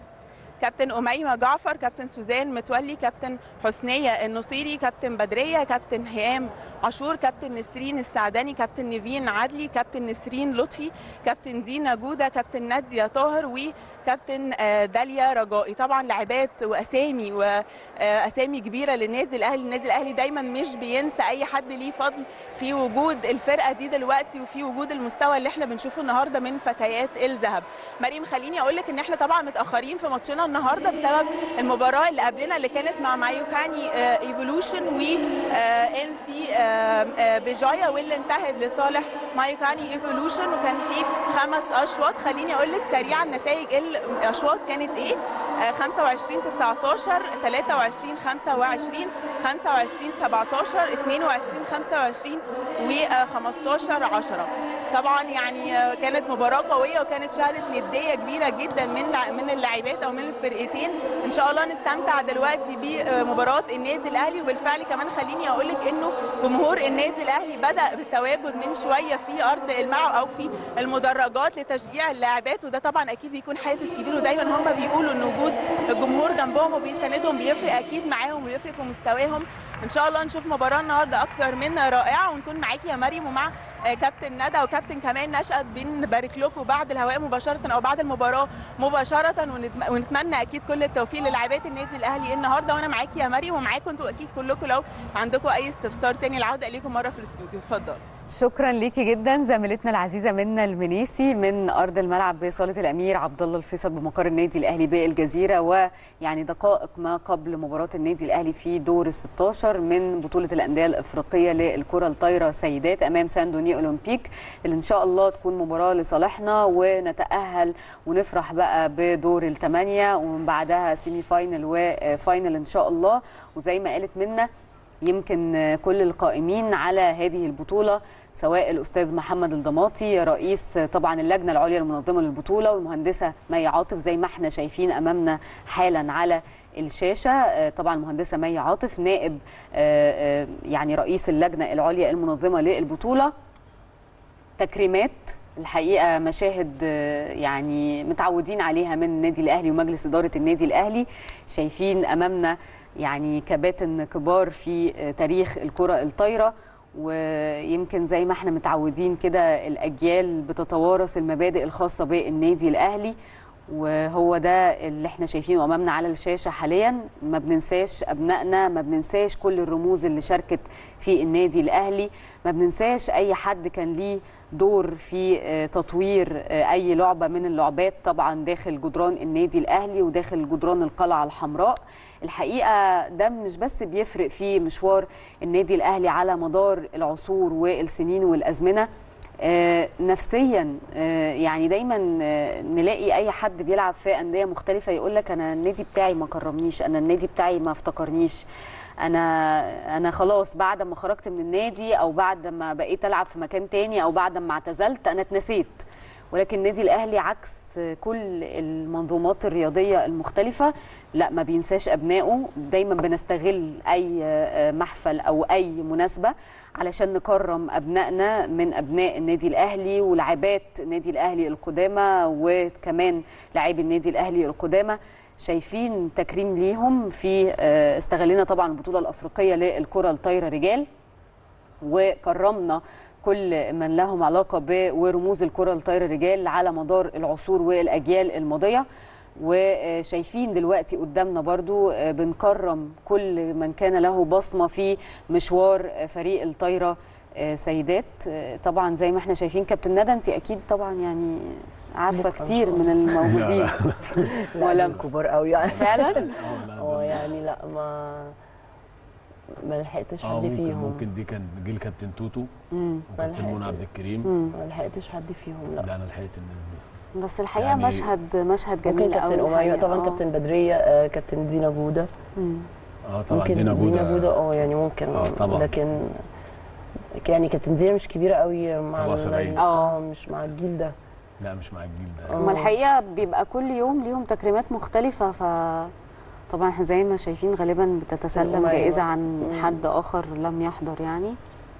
كابتن أميمة جعفر كابتن سوزان متولي كابتن حسنية النصيري كابتن بدرية كابتن هيام عاشور كابتن نسرين السعداني كابتن نيفين عدلي كابتن نسرين لطفي كابتن دينا جودة كابتن نادية طاهر وكابتن آه، داليا رجائي طبعا لاعبات واسامي واسامي كبيره للنادي الاهلي النادي الاهلي دايما مش بينسى اي حد ليه فضل في وجود الفرقه دي دلوقتي وفي وجود المستوى اللي احنا بنشوفه النهارده من فتيات الذهب مريم خليني اقول لك ان احنا طبعا متاخرين في ماتشنا النهارده بسبب المباراه اللي قبلنا اللي كانت مع مايوكاني ايفولوشن و ان سي بجايا واللي انتهت لصالح مايوكاني ايفولوشن وكان في خمس اشواط خليني اقول لك سريعا نتائج الاشواط كانت ايه آه، 25 19 23 25 25 17 22 25 و 15 10 طبعا يعني آه، كانت مباراه قويه وكانت شهدت نديه كبيره جدا من لع- من اللاعبات او من الفرقتين ان شاء الله نستمتع دلوقتي بمباراه النادي الاهلي وبالفعل كمان خليني اقول لك انه جمهور النادي الاهلي بدا بالتواجد من شويه في ارض الملعب او في المدرجات لتشجيع اللاعبات وده طبعا اكيد بيكون حافز كبير ودايما هم بيقولوا ان وجود وجود الجمهور جنبهم وبيساندهم بيفرق اكيد معاهم ويفرق في مستواهم ان شاء الله نشوف مباراه النهارده اكثر من رائعه ونكون معاكي يا مريم ومع آه، كابتن ندى وكابتن كمان نشأت بنبارك لكم بعد الهواء مباشره او بعد المباراه مباشره ونتم- ونتمنى اكيد كل التوفيق للاعبات النادي الاهلي النهارده وانا معاكي يا مريم ومعاكم انتوا اكيد كلكم لو عندكم اي استفسار تاني العوده اليكم مره في الاستوديو اتفضل شكرا ليكي جدا زميلتنا العزيزه منى المنيسي من ارض الملعب بصاله الامير عبد الله الفيصل بمقر النادي الاهلي بالجزيره ويعني دقائق ما قبل مباراه النادي الاهلي في دور ال 16 من بطوله الانديه الافريقيه للكره الطايره سيدات امام ساندوني اولمبيك اللي ان شاء الله تكون مباراه لصالحنا ونتاهل ونفرح بقى بدور الثمانيه ومن بعدها سيمي فاينل وفاينل ان شاء الله وزي ما قالت منى يمكن كل القائمين على هذه البطولة سواء الأستاذ محمد الضماطي رئيس طبعا اللجنة العليا المنظمة للبطولة والمهندسة مي عاطف زي ما احنا شايفين أمامنا حالا على الشاشة آه، طبعا المهندسة مي عاطف نائب آه، آه، يعني رئيس اللجنة العليا المنظمة للبطولة تكريمات الحقيقه مشاهد آه، يعني متعودين عليها من النادي الاهلي ومجلس اداره النادي الاهلي شايفين امامنا يعني كباتن كبار في آه، تاريخ الكره الطايره ويمكن زي ما احنا متعودين كده الاجيال بتتوارث المبادئ الخاصه بالنادي الاهلي وهو ده اللي احنا شايفينه امامنا على الشاشه حاليا ما بننساش ابنائنا ما بننساش كل الرموز اللي شاركت في النادي الاهلي ما بننساش اي حد كان ليه دور في آه، تطوير آه، اي لعبه من اللعبات طبعا داخل جدران النادي الاهلي وداخل جدران القلعه الحمراء الحقيقه ده مش بس بيفرق في مشوار النادي الاهلي على مدار العصور والسنين والازمنه آه، نفسيا آه، يعني دايما آه، نلاقي اي حد بيلعب في انديه مختلفه يقول لك انا النادي بتاعي ما كرمنيش انا النادي بتاعي ما افتكرنيش انا انا خلاص بعد ما خرجت من النادي او بعد ما بقيت العب في مكان تاني او بعد ما اعتزلت انا اتنسيت ولكن النادي الاهلي عكس كل المنظومات الرياضيه المختلفه لا ما بينساش ابنائه دايما بنستغل اي محفل او اي مناسبه علشان نكرم ابنائنا من ابناء النادي الاهلي ولاعبات النادي الاهلي القدامى وكمان لاعبي النادي الاهلي القدامى شايفين تكريم ليهم في آه، استغلنا طبعا البطوله الافريقيه للكره الطايره رجال وكرمنا كل من لهم علاقه ب ورموز الكره الطايره رجال على مدار العصور والاجيال الماضيه وشايفين دلوقتي قدامنا برضو آه، بنكرم كل من كان له بصمه في مشوار آه، فريق الطايره آه، سيدات آه، طبعا زي ما احنا شايفين كابتن ندى انت اكيد طبعا يعني عارفه بكرة. كتير من الموجودين لا ولا- دول كبار قوي يعني فعلا اه لا اه ده- يعني لا ما ما لحقتش اه حد ممكن فيهم ممكن دي كان جيل كابتن توتو مم. وكابتن ملحقت. منى عبد الكريم مم. ما لحقتش حد فيهم لا لا انا لحقت الناس دي بس الحقيقه يعني- مشهد مشهد ممكن جميل كابتن قوي أمية الحقيقة. طبعا آه. كابتن بدرية آه، كابتن دينا جودة مم. اه طبعا ممكن دينا جوده دينا جودة اه يعني ممكن آه، طبعا. لكن يعني كابتن دينا مش كبيرة قوي مع ال- 77. اه مش مع الجيل ده لا مش مع الجيل ده آه. هما الحقيقه بيبقى كل يوم ليهم تكريمات مختلفه ف طبعا احنا زي ما شايفين غالبا بتتسلم الأمية. جائزه عن مم. حد اخر لم يحضر يعني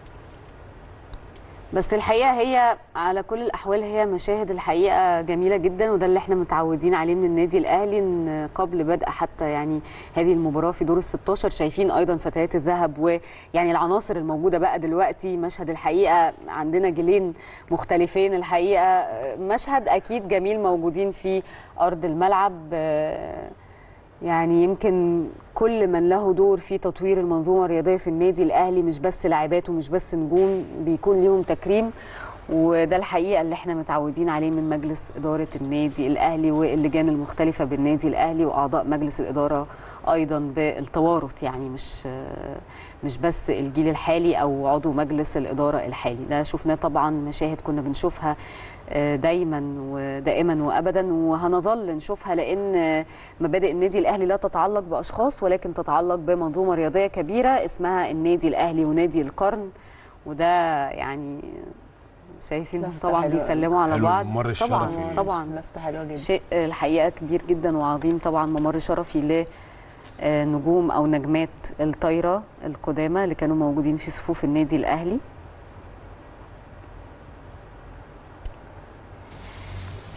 بس الحقيقه هي على كل الاحوال هي مشاهد الحقيقه جميله جدا وده اللي احنا متعودين عليه من النادي الاهلي ان قبل بدء حتى يعني هذه المباراه في دور ال 16 شايفين ايضا فتيات الذهب ويعني العناصر الموجوده بقى دلوقتي مشهد الحقيقه عندنا جيلين مختلفين الحقيقه مشهد اكيد جميل موجودين في ارض الملعب آه، يعني يمكن كل من له دور في تطوير المنظومه الرياضيه في النادي الاهلي مش بس لاعبات ومش بس نجوم بيكون ليهم تكريم وده الحقيقه اللي احنا متعودين عليه من مجلس اداره النادي الاهلي واللجان المختلفه بالنادي الاهلي واعضاء مجلس الاداره ايضا بالتوارث يعني مش مش بس الجيل الحالي او عضو مجلس الاداره الحالي ده شفناه طبعا مشاهد كنا بنشوفها آه، دايما ودائما وابدا وهنظل نشوفها لان آه، مبادئ النادي الاهلي لا تتعلق باشخاص ولكن تتعلق بمنظومه رياضيه كبيره اسمها النادي الاهلي ونادي القرن وده يعني شايفين لفتة طبعا حلوة. بيسلموا على حلو بعض الممر طبعا الشرفي. طبعا لفتة حلوة جدا شيء الحقيقه كبير جدا وعظيم طبعا ممر شرفي ل آه، نجوم او نجمات الطايره القدامى اللي كانوا موجودين في صفوف النادي الاهلي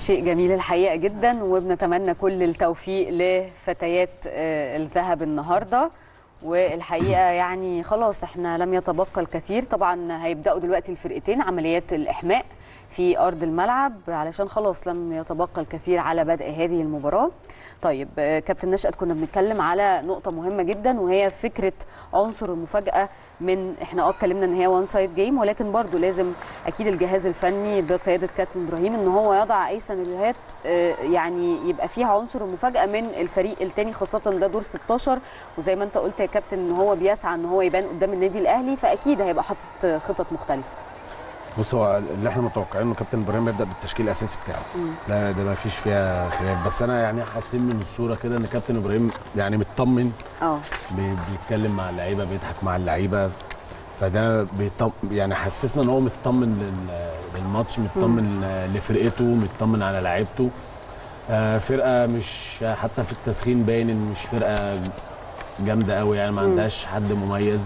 شيء جميل الحقيقه جدا وبنتمنى كل التوفيق لفتيات آه، الذهب النهارده والحقيقه يعني خلاص احنا لم يتبقى الكثير طبعا هيبداوا دلوقتي الفرقتين عمليات الاحماء في ارض الملعب علشان خلاص لم يتبقى الكثير على بدء هذه المباراه طيب آه، كابتن نشأت كنا بنتكلم على نقطه مهمه جدا وهي فكره عنصر المفاجاه من احنا اه اتكلمنا ان هي وان سايد جيم ولكن برضو لازم اكيد الجهاز الفني بقياده كابتن ابراهيم ان هو يضع اي سيناريوهات آه، يعني يبقى فيها عنصر المفاجاه من الفريق الثاني خاصه ده دور 16 وزي ما انت قلت يا كابتن ان هو بيسعى ان هو يبان قدام النادي الاهلي فاكيد هيبقى حاطط خطط مختلفه بص هو اللي احنا متوقعين انه كابتن ابراهيم يبدا بالتشكيل الاساسي بتاعه مم. ده ده ما فيش فيها خلاف بس انا يعني حاسين من الصوره كده ان كابتن ابراهيم يعني مطمن اه بي- بيتكلم مع اللعيبه بيضحك مع اللعيبه فده بيطم يعني حسسنا ان هو مطمن لل- للماتش مطمن لفرقته مطمن على لعيبته آه، فرقه مش حتى في التسخين باين ان مش فرقه جامده قوي يعني ما مم. عندهاش حد مميز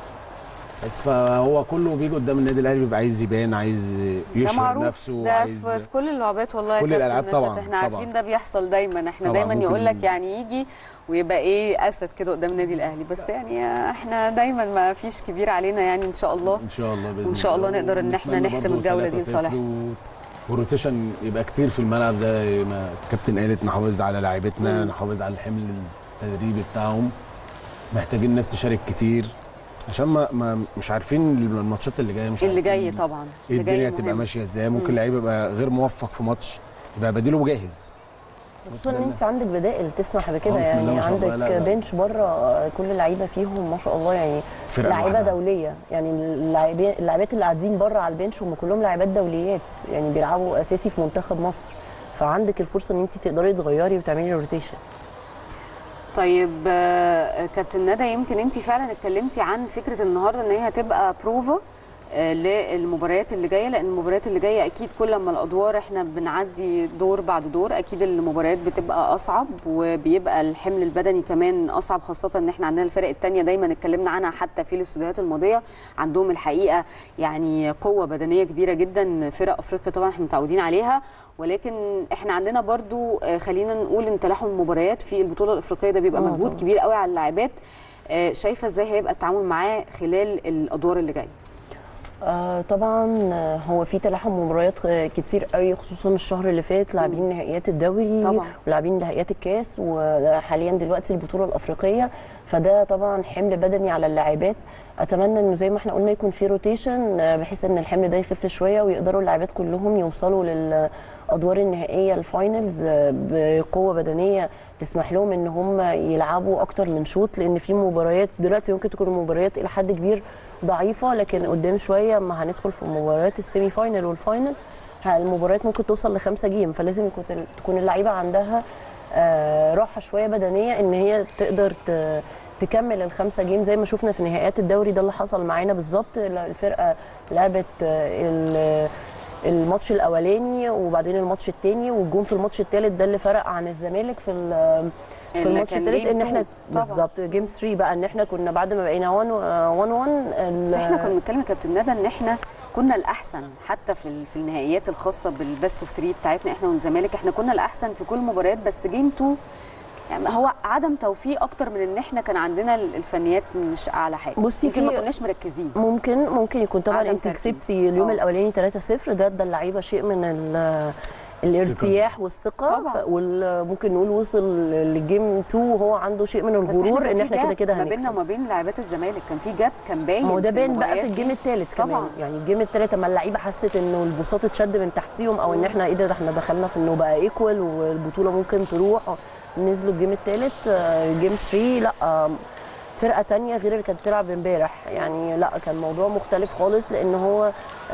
بس فهو كله بيجي قدام النادي الاهلي بيبقى عايز يبان عايز ده يشهر معروف نفسه ده عايز في في كل اللعبات والله يا كل كابتن الألعاب نشأت. طبعاً، احنا طبعاً. عارفين ده بيحصل دايما احنا طبعاً، دايما ممكن- يقول لك يعني يجي ويبقى ايه اسد كده قدام النادي الاهلي بس يعني احنا دايما ما فيش كبير علينا يعني ان شاء الله ان شاء الله باذن وإن شاء الله نقدر إن إحنا ونتمنى نحسم برضه الجولة دي 3-0 لصالحنا. و- والروتيشن يبقى كتير في الملعب زي ما الكابتن قالت نحافظ على لاعيبتنا مم. نحافظ على الحمل التدريبي بتاعهم محتاجين ناس تشارك كتير عشان ما, ما مش عارفين الماتشات اللي جايه مش اللي عارفين جاي طبعا ايه اللي جاي الدنيا تبقى مهم. ماشيه ازاي ممكن مم. لعيب يبقى غير موفق في ماتش يبقى بديله جاهز خصوصا ان انت عندك بدائل تسمح بكده آه، بسم الله يعني ما شاء الله. عندك لا، لا. بنش بره كل اللعيبه فيهم ما شاء الله يعني فرقه لعيبه لوحدها. دوليه يعني اللاعبين اللاعبات اللي قاعدين بره على البنش هم كلهم لاعبات دوليات يعني بيلعبوا اساسي في منتخب مصر فعندك الفرصه ان انت تقدري تغيري وتعملي روتيشن طيب آه، كابتن ندى يمكن انت فعلا اتكلمتي عن فكره النهارده ان هي هتبقى بروفا آه، للمباريات اللي جايه لان المباريات اللي جايه اكيد كل ما الادوار احنا بنعدي دور بعد دور اكيد المباريات بتبقى اصعب وبيبقى الحمل البدني كمان اصعب خاصه ان احنا عندنا الفرق الثانيه دايما اتكلمنا عنها حتى في الاستوديوهات الماضيه عندهم الحقيقه يعني قوه بدنيه كبيره جدا فرق افريقيا طبعا احنا متعودين عليها ولكن احنا عندنا برضو آه، خلينا نقول ان تلاحم المباريات في البطوله الافريقيه ده بيبقى آه مجهود طبعاً. كبير قوي على اللاعبات آه، شايفه ازاي هيبقى التعامل معاه خلال الادوار اللي جايه آه طبعا آه، هو في تلاحم مباريات آه، كتير قوي خصوصا الشهر اللي فات لاعبين نهائيات الدوري طبعاً. ولاعبين نهائيات الكاس وحاليا دلوقتي البطوله الافريقيه فده طبعا حمل بدني على اللاعبات اتمنى انه زي ما احنا قلنا يكون في روتيشن آه، بحيث ان الحمل ده يخف شويه ويقدروا اللاعبات كلهم يوصلوا للادوار النهائيه الفاينلز آه، بقوه بدنيه تسمح لهم ان هم يلعبوا اكتر من شوط لان في مباريات دلوقتي ممكن تكون المباريات الى حد كبير ضعيفه لكن قدام شويه اما هندخل في مباريات السيمي فاينل والفاينل ه- المباريات ممكن توصل لخمسة جيم فلازم يكون تكون اللعيبه عندها آه، راحه شويه بدنيه ان هي تقدر ت- تكمل الخمسة جيم زي ما شفنا في نهائيات الدوري ده اللي حصل معانا بالظبط الفرقه لعبت آه، ال- الماتش الاولاني وبعدين الماتش الثاني والجون في الماتش الثالث ده اللي فرق عن الزمالك في ال- في اللي الماتش كان الثالث game ان احنا two طبعاً. بالظبط جيم 3 بقى ان احنا كنا بعد ما بقينا 1 1 1 بس احنا كنا بنتكلم يا كابتن ندى ان احنا كنا الاحسن حتى في ال- في النهائيات الخاصه بالبيست اوف 3 بتاعتنا احنا والزمالك احنا كنا الاحسن في كل المباريات بس جيم 2 يعني هو عدم توفيق اكتر من ان احنا كان عندنا ال- الفنيات مش اعلى حاجه بصي يمكن ما في- كناش مركزين ممكن ممكن يكون طبعا عدم انت تركيز. كسبتي اليوم آه. الاولاني 3-0 ده ادى اللعيبه شيء من ال- الارتياح والثقه طبعاً. ف- وممكن نقول وصل للجيم 2 وهو عنده شيء من بس إحنا الغرور كان ان في احنا كده جاب كده ما بيننا هنكسب وما بين لاعبات الزمالك كان في جاب كان باين ما هو ده في باين بقى في المباريات الجيم دي. الثالث طبعاً. كمان يعني الجيم الثالث اما اللعيبه حست انه البساط اتشد من تحتيهم او ان احنا ايه ده ده احنا دخلنا في انه بقى ايكوال والبطوله ممكن تروح نزلوا الجيم الثالث جيم 3 لا آه، فرقه تانية غير اللي كانت بتلعب امبارح يعني لا كان موضوع مختلف خالص لان هو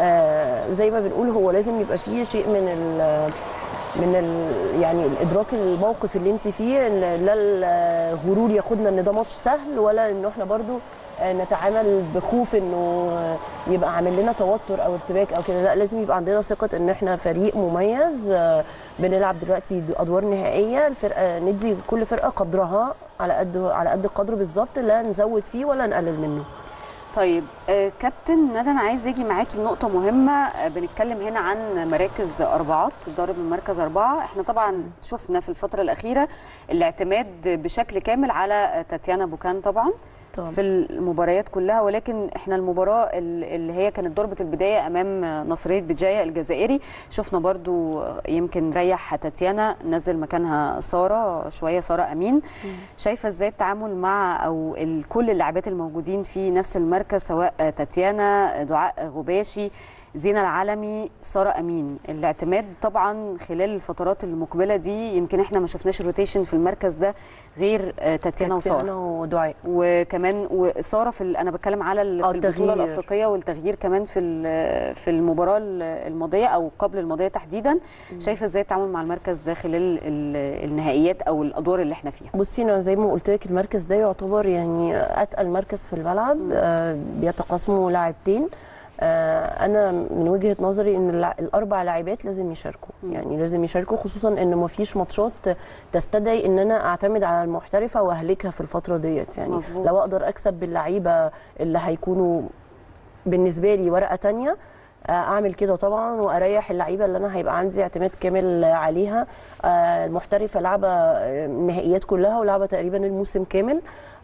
آه، زي ما بنقول هو لازم يبقى فيه شيء من ال من ال يعني الادراك الموقف اللي انت فيه إن لا الغرور ياخدنا ان ده ماتش سهل ولا انه احنا برضو آه، نتعامل بخوف انه آه، يبقى عامل لنا توتر او ارتباك او كده لا لازم يبقى عندنا ثقه ان احنا فريق مميز آه، بنلعب دلوقتي ادوار نهائيه الفرقه ندي كل فرقه قدرها على قد على قد القدر بالظبط لا نزود فيه ولا نقلل منه طيب آه، كابتن ندى انا عايز اجي معاكي لنقطه مهمه آه، بنتكلم هنا عن مراكز اربعات ضارب من مركز اربعه احنا طبعا شفنا في الفتره الاخيره الاعتماد بشكل كامل على آه، تاتيانا بوكان طبعا طبعاً. في المباريات كلها ولكن احنا المباراه ال- اللي هي كانت ضربه البدايه امام نصريه بجايه الجزائري شفنا برضو يمكن ريح تاتيانا نزل مكانها ساره شويه ساره امين شايفه ازاي التعامل مع او ال- كل اللاعبات الموجودين في نفس المركز سواء تاتيانا دعاء غباشي زينة العالمي سارة أمين الاعتماد طبعا خلال الفترات المقبلة دي يمكن احنا ما شفناش روتيشن في المركز ده غير آه، تاتيانا وسارة تاتيانا ودعاء وكمان وساره في ال- انا بتكلم على ال- آه، في البطوله التغيير. الافريقيه والتغيير كمان في ال- في المباراه ال- الماضيه او قبل الماضيه تحديدا شايفه ازاي التعامل مع المركز ده خلال ال- النهائيات او الادوار اللي احنا فيها بصي انا زي ما قلت لك المركز ده يعتبر يعني اتقل مركز في الملعب آه بيتقاسموا لاعبتين آه انا من وجهه نظري ان الع- الاربع لاعبات لازم يشاركوا يعني لازم يشاركوا خصوصا ان ما فيش ماتشات تستدعي ان انا اعتمد على المحترفه واهلكها في الفتره ديت يعني مظبوط. لو اقدر اكسب باللعيبه اللي هيكونوا بالنسبه لي ورقه تانية آه، اعمل كده طبعا واريح اللعيبه اللي انا هيبقى عندي اعتماد كامل عليها آه، المحترفه لعبه آه، النهائيات كلها ولعبه تقريبا الموسم كامل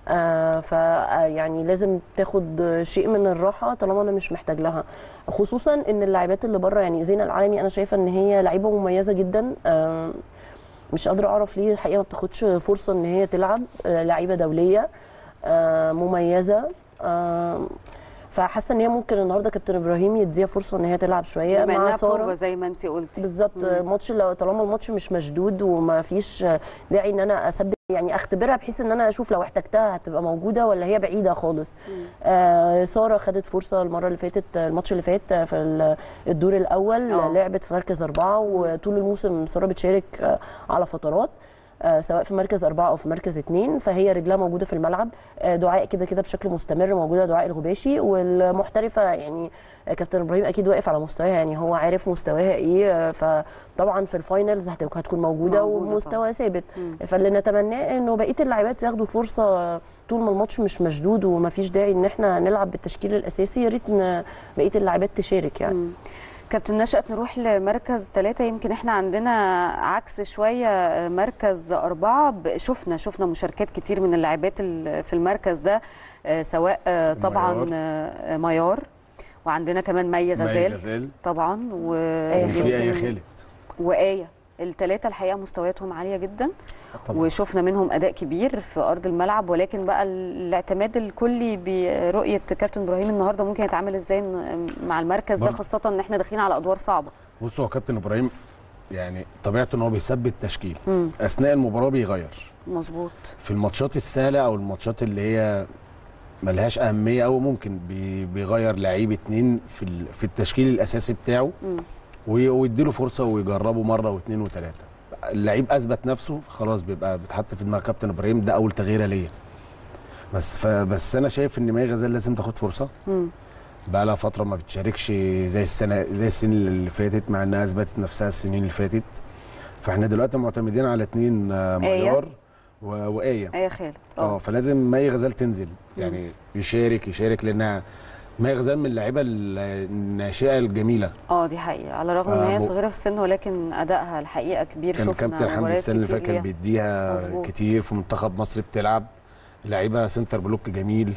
ف يعني لازم تاخد شيء من الراحه طالما انا مش محتاج لها خصوصا ان اللاعبات اللي بره يعني زينه العالمي انا شايفه ان هي لعيبه مميزه جدا آه، مش قادره اعرف ليه الحقيقه ما بتاخدش فرصه ان هي تلعب آه، لعيبه دوليه آه، مميزه آه، فحاسه ان هي ممكن النهارده كابتن ابراهيم يديها فرصه ان هي تلعب شويه بما مع انها ساره بروفا زي ما انت قلتي بالظبط ماتش لو طالما الماتش مش مشدود وما فيش داعي ان انا اثبت يعني اختبرها بحيث ان انا اشوف لو احتجتها هتبقى موجوده ولا هي بعيده خالص آه ساره خدت فرصه المره اللي فاتت الماتش اللي فات في ال- الدور الاول آه. لعبت في مركز اربعه وطول الموسم ساره بتشارك آه، على فترات آه، سواء في مركز أربعة أو في مركز اتنين فهي رجلها موجودة في الملعب آه، دعاء كده كده بشكل مستمر موجودة دعاء الغباشي والمحترفة يعني آه، كابتن إبراهيم أكيد واقف على مستواها يعني هو عارف مستواها إيه آه، فطبعا في الفاينلز هتبقى هتكون موجودة, موجودة ومستوى ثابت فاللي نتمناه إنه بقية اللاعبات ياخدوا فرصة طول ما الماتش مش مشدود ومفيش داعي إن إحنا نلعب بالتشكيل الأساسي يا ريت إن بقية اللاعبات تشارك يعني كابتن نشأت نروح لمركز ثلاثة يمكن احنا عندنا عكس شوية مركز أربعة ب- شفنا شفنا مشاركات كتير من اللاعبات ال- في المركز ده آه، سواء آه، طبعا ميار. آه، ميار وعندنا كمان مي مي غزال غزال طبعا و... وفي ايه يمكن- خالد وآية الثلاثة الحقيقة مستوياتهم عالية جدا طبعا وشفنا منهم أداء كبير في أرض الملعب ولكن بقى الاعتماد الكلي برؤية كابتن إبراهيم النهاردة ممكن يتعامل إزاي إن- مع المركز ده برضه. خاصة إن إحنا داخلين على أدوار صعبة بص هو كابتن ابراهيم يعني طبيعته ان هو بيثبت تشكيل مم. اثناء المباراه بيغير مظبوط في الماتشات السهله او الماتشات اللي هي ملهاش اهميه قوي ممكن بي- بيغير لعيب اتنين في ال- في التشكيل الاساسي بتاعه مم. وي- ويديله فرصه ويجربه مره واثنين وثلاثه اللعيب اثبت نفسه خلاص بيبقى بتحط في دماغ كابتن ابراهيم ده اول تغييره ليا بس فبس انا شايف ان مي غزال لازم تاخد فرصه مم. بقى لها فتره ما بتشاركش زي السنه زي السنين اللي فاتت مع انها اثبتت نفسها السنين اللي فاتت فاحنا دلوقتي معتمدين على اتنين آه، آية. ميار و- وايه آية خالد اه فلازم مي غزال تنزل يعني يشارك يشارك لانها مي غزال من اللعيبه ال- الناشئه الجميله اه دي حقيقة على الرغم ان هي آه، مو- صغيرة في السن ولكن ادائها الحقيقة كبير كان شفنا كابتن حمدي مباريات السنه اللي كتير فاتت كان ليها. بيديها مظبوط. كتير في منتخب مصر بتلعب لعيبه سنتر بلوك جميل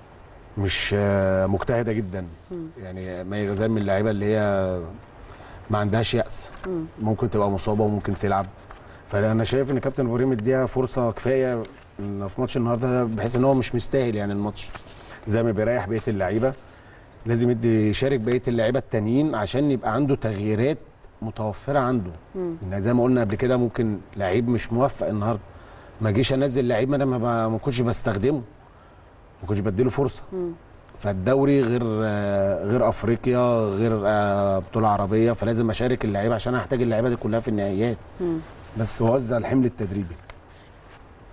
مش آه، مجتهده جدا يعني مي غزال من اللعيبه اللي هي ما عندهاش يأس مم. ممكن تبقى مصابه وممكن تلعب فانا شايف ان كابتن ابراهيم اديها فرصه كفايه إن في ماتش النهارده ده بحيث ان هو مش مستاهل يعني الماتش زي ما بيريح بقيه اللعيبه لازم يدي يشارك بقيه اللعيبه التانيين عشان يبقى عنده تغييرات متوفره عنده مم. إن زي ما قلنا قبل كده ممكن لعيب مش موفق النهارده ما اجيش انزل لعيب انا ما, ب- ما كنتش بستخدمه ما كنتش بديله فرصه مم. فالدوري غير آه، غير افريقيا غير آه، بطوله عربيه فلازم اشارك اللعيبه عشان هحتاج اللعيبه دي كلها في النهائيات مم. بس وزع الحمل التدريبي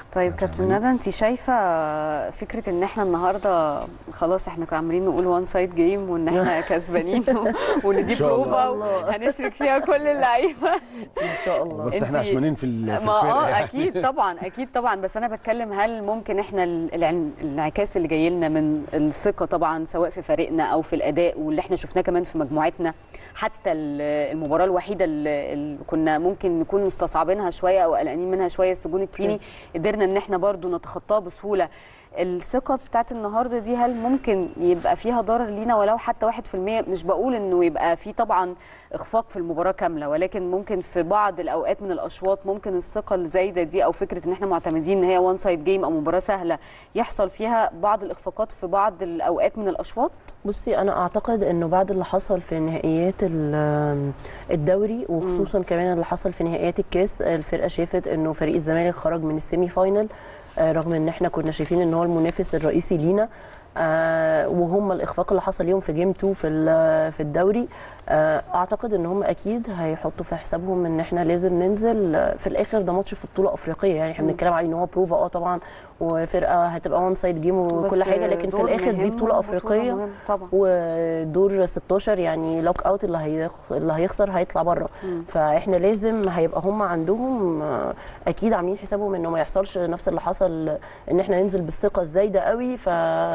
طيب كابتن ندى انت شايفه فكره ان احنا النهارده خلاص احنا كنا عاملين نقول وان سايد جيم وان احنا كسبانين وان دي إن شاء الله. بروفا هنشرك فيها كل اللعيبه ان شاء الله بس احنا انتي- عشمانين في ال- في ما الفرقه اه يعني. اكيد طبعا اكيد طبعا بس انا بتكلم هل ممكن احنا ال- الان- الانعكاس اللي جاي لنا من الثقه طبعا سواء في فريقنا او في الاداء واللي احنا شفناه كمان في مجموعتنا حتى ال- المباراه الوحيده اللي اللي كنا ممكن نكون مستصعبينها شويه او قلقانين منها شويه السجون التويني قدرنا ان احنا برضو نتخطاها بسهوله الثقه بتاعت النهارده دي هل ممكن يبقى فيها ضرر لينا ولو حتى 1% مش بقول انه يبقى في طبعا اخفاق في المباراه كامله ولكن ممكن في بعض الاوقات من الاشواط ممكن الثقه الزايده دي او فكره ان احنا معتمدين ان هي وان سايد جيم او مباراه سهله يحصل فيها بعض الاخفاقات في بعض الاوقات من الاشواط بصي انا اعتقد انه بعد اللي حصل في نهائيات ال- الدوري وخصوصا كمان اللي حصل في نهائيات الكاس الفرقه شافت انه فريق الزمالك خرج من السيمي فاينل آه، رغم ان احنا كنا شايفين ان هو المنافس الرئيسي لينا آه، وهم الاخفاق اللي حصل ليهم في جيم 2 في ال- في الدوري آه، اعتقد ان هم اكيد هيحطوا في حسابهم ان احنا لازم ننزل آه، في الاخر ده ماتش في بطوله افريقيه يعني احنا بنتكلم عليه ان هو بروفا اه طبعا وفرقه هتبقى وان سايد جيم وكل بس حاجه لكن في دور الاخر دي مهم بطوله وبطولة افريقيه مهم طبعا ودور 16 يعني لوك اوت اللي هيخ... اللي هيخسر هيطلع بره فاحنا لازم هيبقى هم عندهم آه، اكيد عاملين حسابهم انه ما يحصلش نفس اللي حصل ان احنا ننزل بالثقه الزايده قوي ف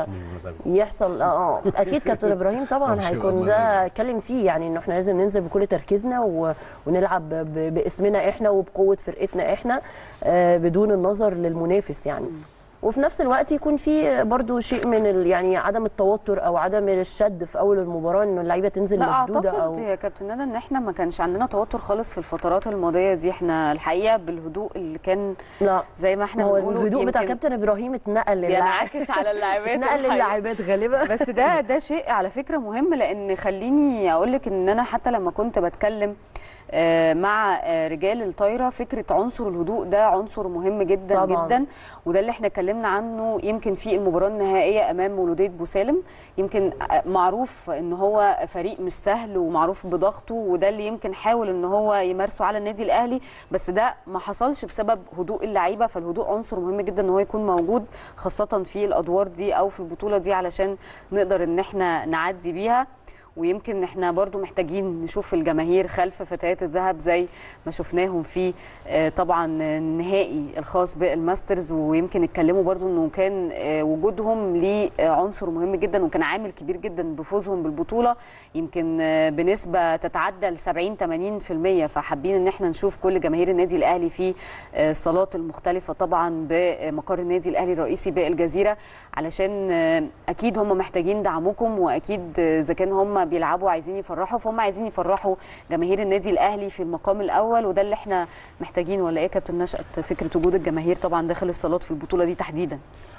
يحصل اه اه اكيد كابتن ابراهيم طبعا ماشي هيكون والله. ده اتكلم فيه يعني انه احنا لازم ننزل بكل تركيزنا و... ونلعب ب... باسمنا احنا وبقوه فرقتنا احنا آه بدون النظر للمنافس يعني وفي نفس الوقت يكون في برضو شيء من ال... يعني عدم التوتر او عدم الشد في اول المباراه انه اللعيبه تنزل لا مشدوده اعتقد او يا كابتن ندى ان احنا ما كانش عندنا توتر خالص في الفترات الماضيه دي احنا الحقيقه بالهدوء اللي كان لا زي ما احنا هو بنقوله الهدوء بتاع يمكن كابتن ابراهيم اتنقل للاعب بينعكس على اللاعبات اتنقل الحقيقة. للاعبات غالبا بس ده ده شيء على فكره مهم لان خليني اقول لك ان انا حتى لما كنت بتكلم آه، مع آه، رجال الطايره فكره عنصر الهدوء ده عنصر مهم جدا طبعاً. جدا وده اللي احنا اتكلمنا عنه يمكن في المباراه النهائيه امام مولوديه بوسالم يمكن آه، معروف ان هو فريق مش سهل ومعروف بضغطه وده اللي يمكن حاول ان هو يمارسه على النادي الاهلي بس ده ما حصلش بسبب هدوء اللعيبه فالهدوء عنصر مهم جدا ان هو يكون موجود خاصه في الادوار دي او في البطوله دي علشان نقدر ان احنا نعدي بيها ويمكن احنا برضو محتاجين نشوف الجماهير خلف فتيات الذهب زي ما شفناهم في آه، طبعا النهائي الخاص بالماسترز ويمكن اتكلموا برضو انه كان آه، وجودهم ليه آه، عنصر مهم جدا وكان عامل كبير جدا بفوزهم بالبطوله يمكن آه، بنسبه تتعدى ل 70 80% فحابين ان احنا نشوف كل جماهير النادي الاهلي في آه، الصالات المختلفه طبعا بمقر النادي الاهلي الرئيسي بالجزيره علشان آه، اكيد هم محتاجين دعمكم واكيد آه، اذا كان هم بيلعبوا عايزين يفرحوا فهم عايزين يفرحوا جماهير النادي الاهلي في المقام الاول وده اللي احنا محتاجينه ولا ايه يا كابتن نشأت فكره وجود الجماهير طبعا داخل الصالات في البطوله دي تحديدا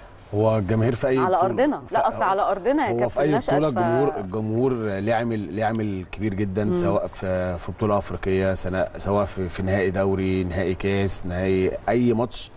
هو الجماهير في اي على بطولة- ارضنا لا ف- اصل على ارضنا يا هو في كابتن اي نشأت بطوله ف- الجمهور الجمهور ليه عامل ليه عامل كبير جدا سواء في في بطوله افريقيه سنة سواء في, في نهائي دوري نهائي كاس نهائي اي ماتش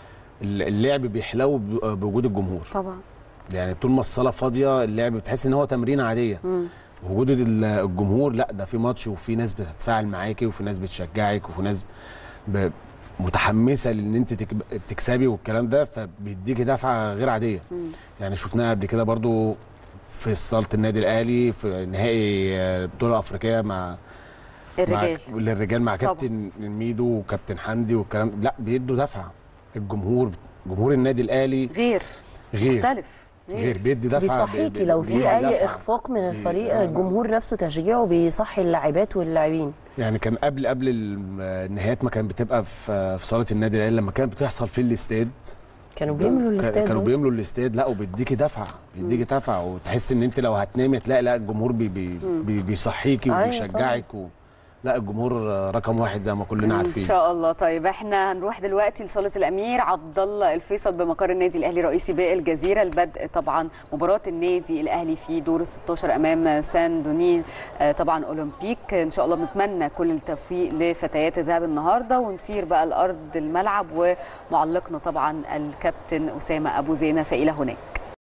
اللعب بيحلو ب- بوجود الجمهور طبعا يعني طول ما الصاله فاضيه اللعب بتحس ان هو تمرين عاديه مم. وجود ال- الجمهور لا ده في ماتش وفي ناس بتتفاعل معاكي وفي ناس بتشجعك وفي ناس ب- متحمسه لان انت تك- تكسبي والكلام ده فبيديكي دفعه غير عاديه مم. يعني شفناها قبل كده برضو في صاله النادي الاهلي في نهائي آه، بطوله افريقيه مع الرجال مع للرجال مع طبعا. كابتن ميدو وكابتن حمدي والكلام لا بيدوا دفعه الجمهور جمهور النادي الاهلي غير غير مختلف غير بيدي دفعه بيصحيكي بي- لو بي- في بيدي اي دفعة. اخفاق من بي- الفريق لا، لا. الجمهور نفسه تشجيعه بيصحي اللاعبات واللاعبين يعني كان قبل قبل ال- النهايات ما كانت بتبقى في في صاله النادي الاهلي لما كانت بتحصل في الاستاد كانوا بيملوا كا- الاستاد كانوا دول. بيملوا الاستاد لا وبيديكي دفعه بيديكي دفعه وتحس ان انت لو هتنامي تلاقي لا الجمهور بي بي بي بيصحيكي أيوة وبيشجعك و... لا الجمهور رقم واحد زي ما كلنا ان عارفين شاء الله طيب احنا هنروح دلوقتي لصاله الامير عبد الله الفيصل بمقر النادي الاهلي رئيسي بالجزيره البدء طبعا مباراه النادي الاهلي في دور ال 16 امام سان دوني آه، طبعا اولمبيك ان شاء الله بنتمنى كل التوفيق لفتيات الذهب النهارده ونطير بقى الارض الملعب ومعلقنا طبعا الكابتن اسامه ابو زينه فالى هناك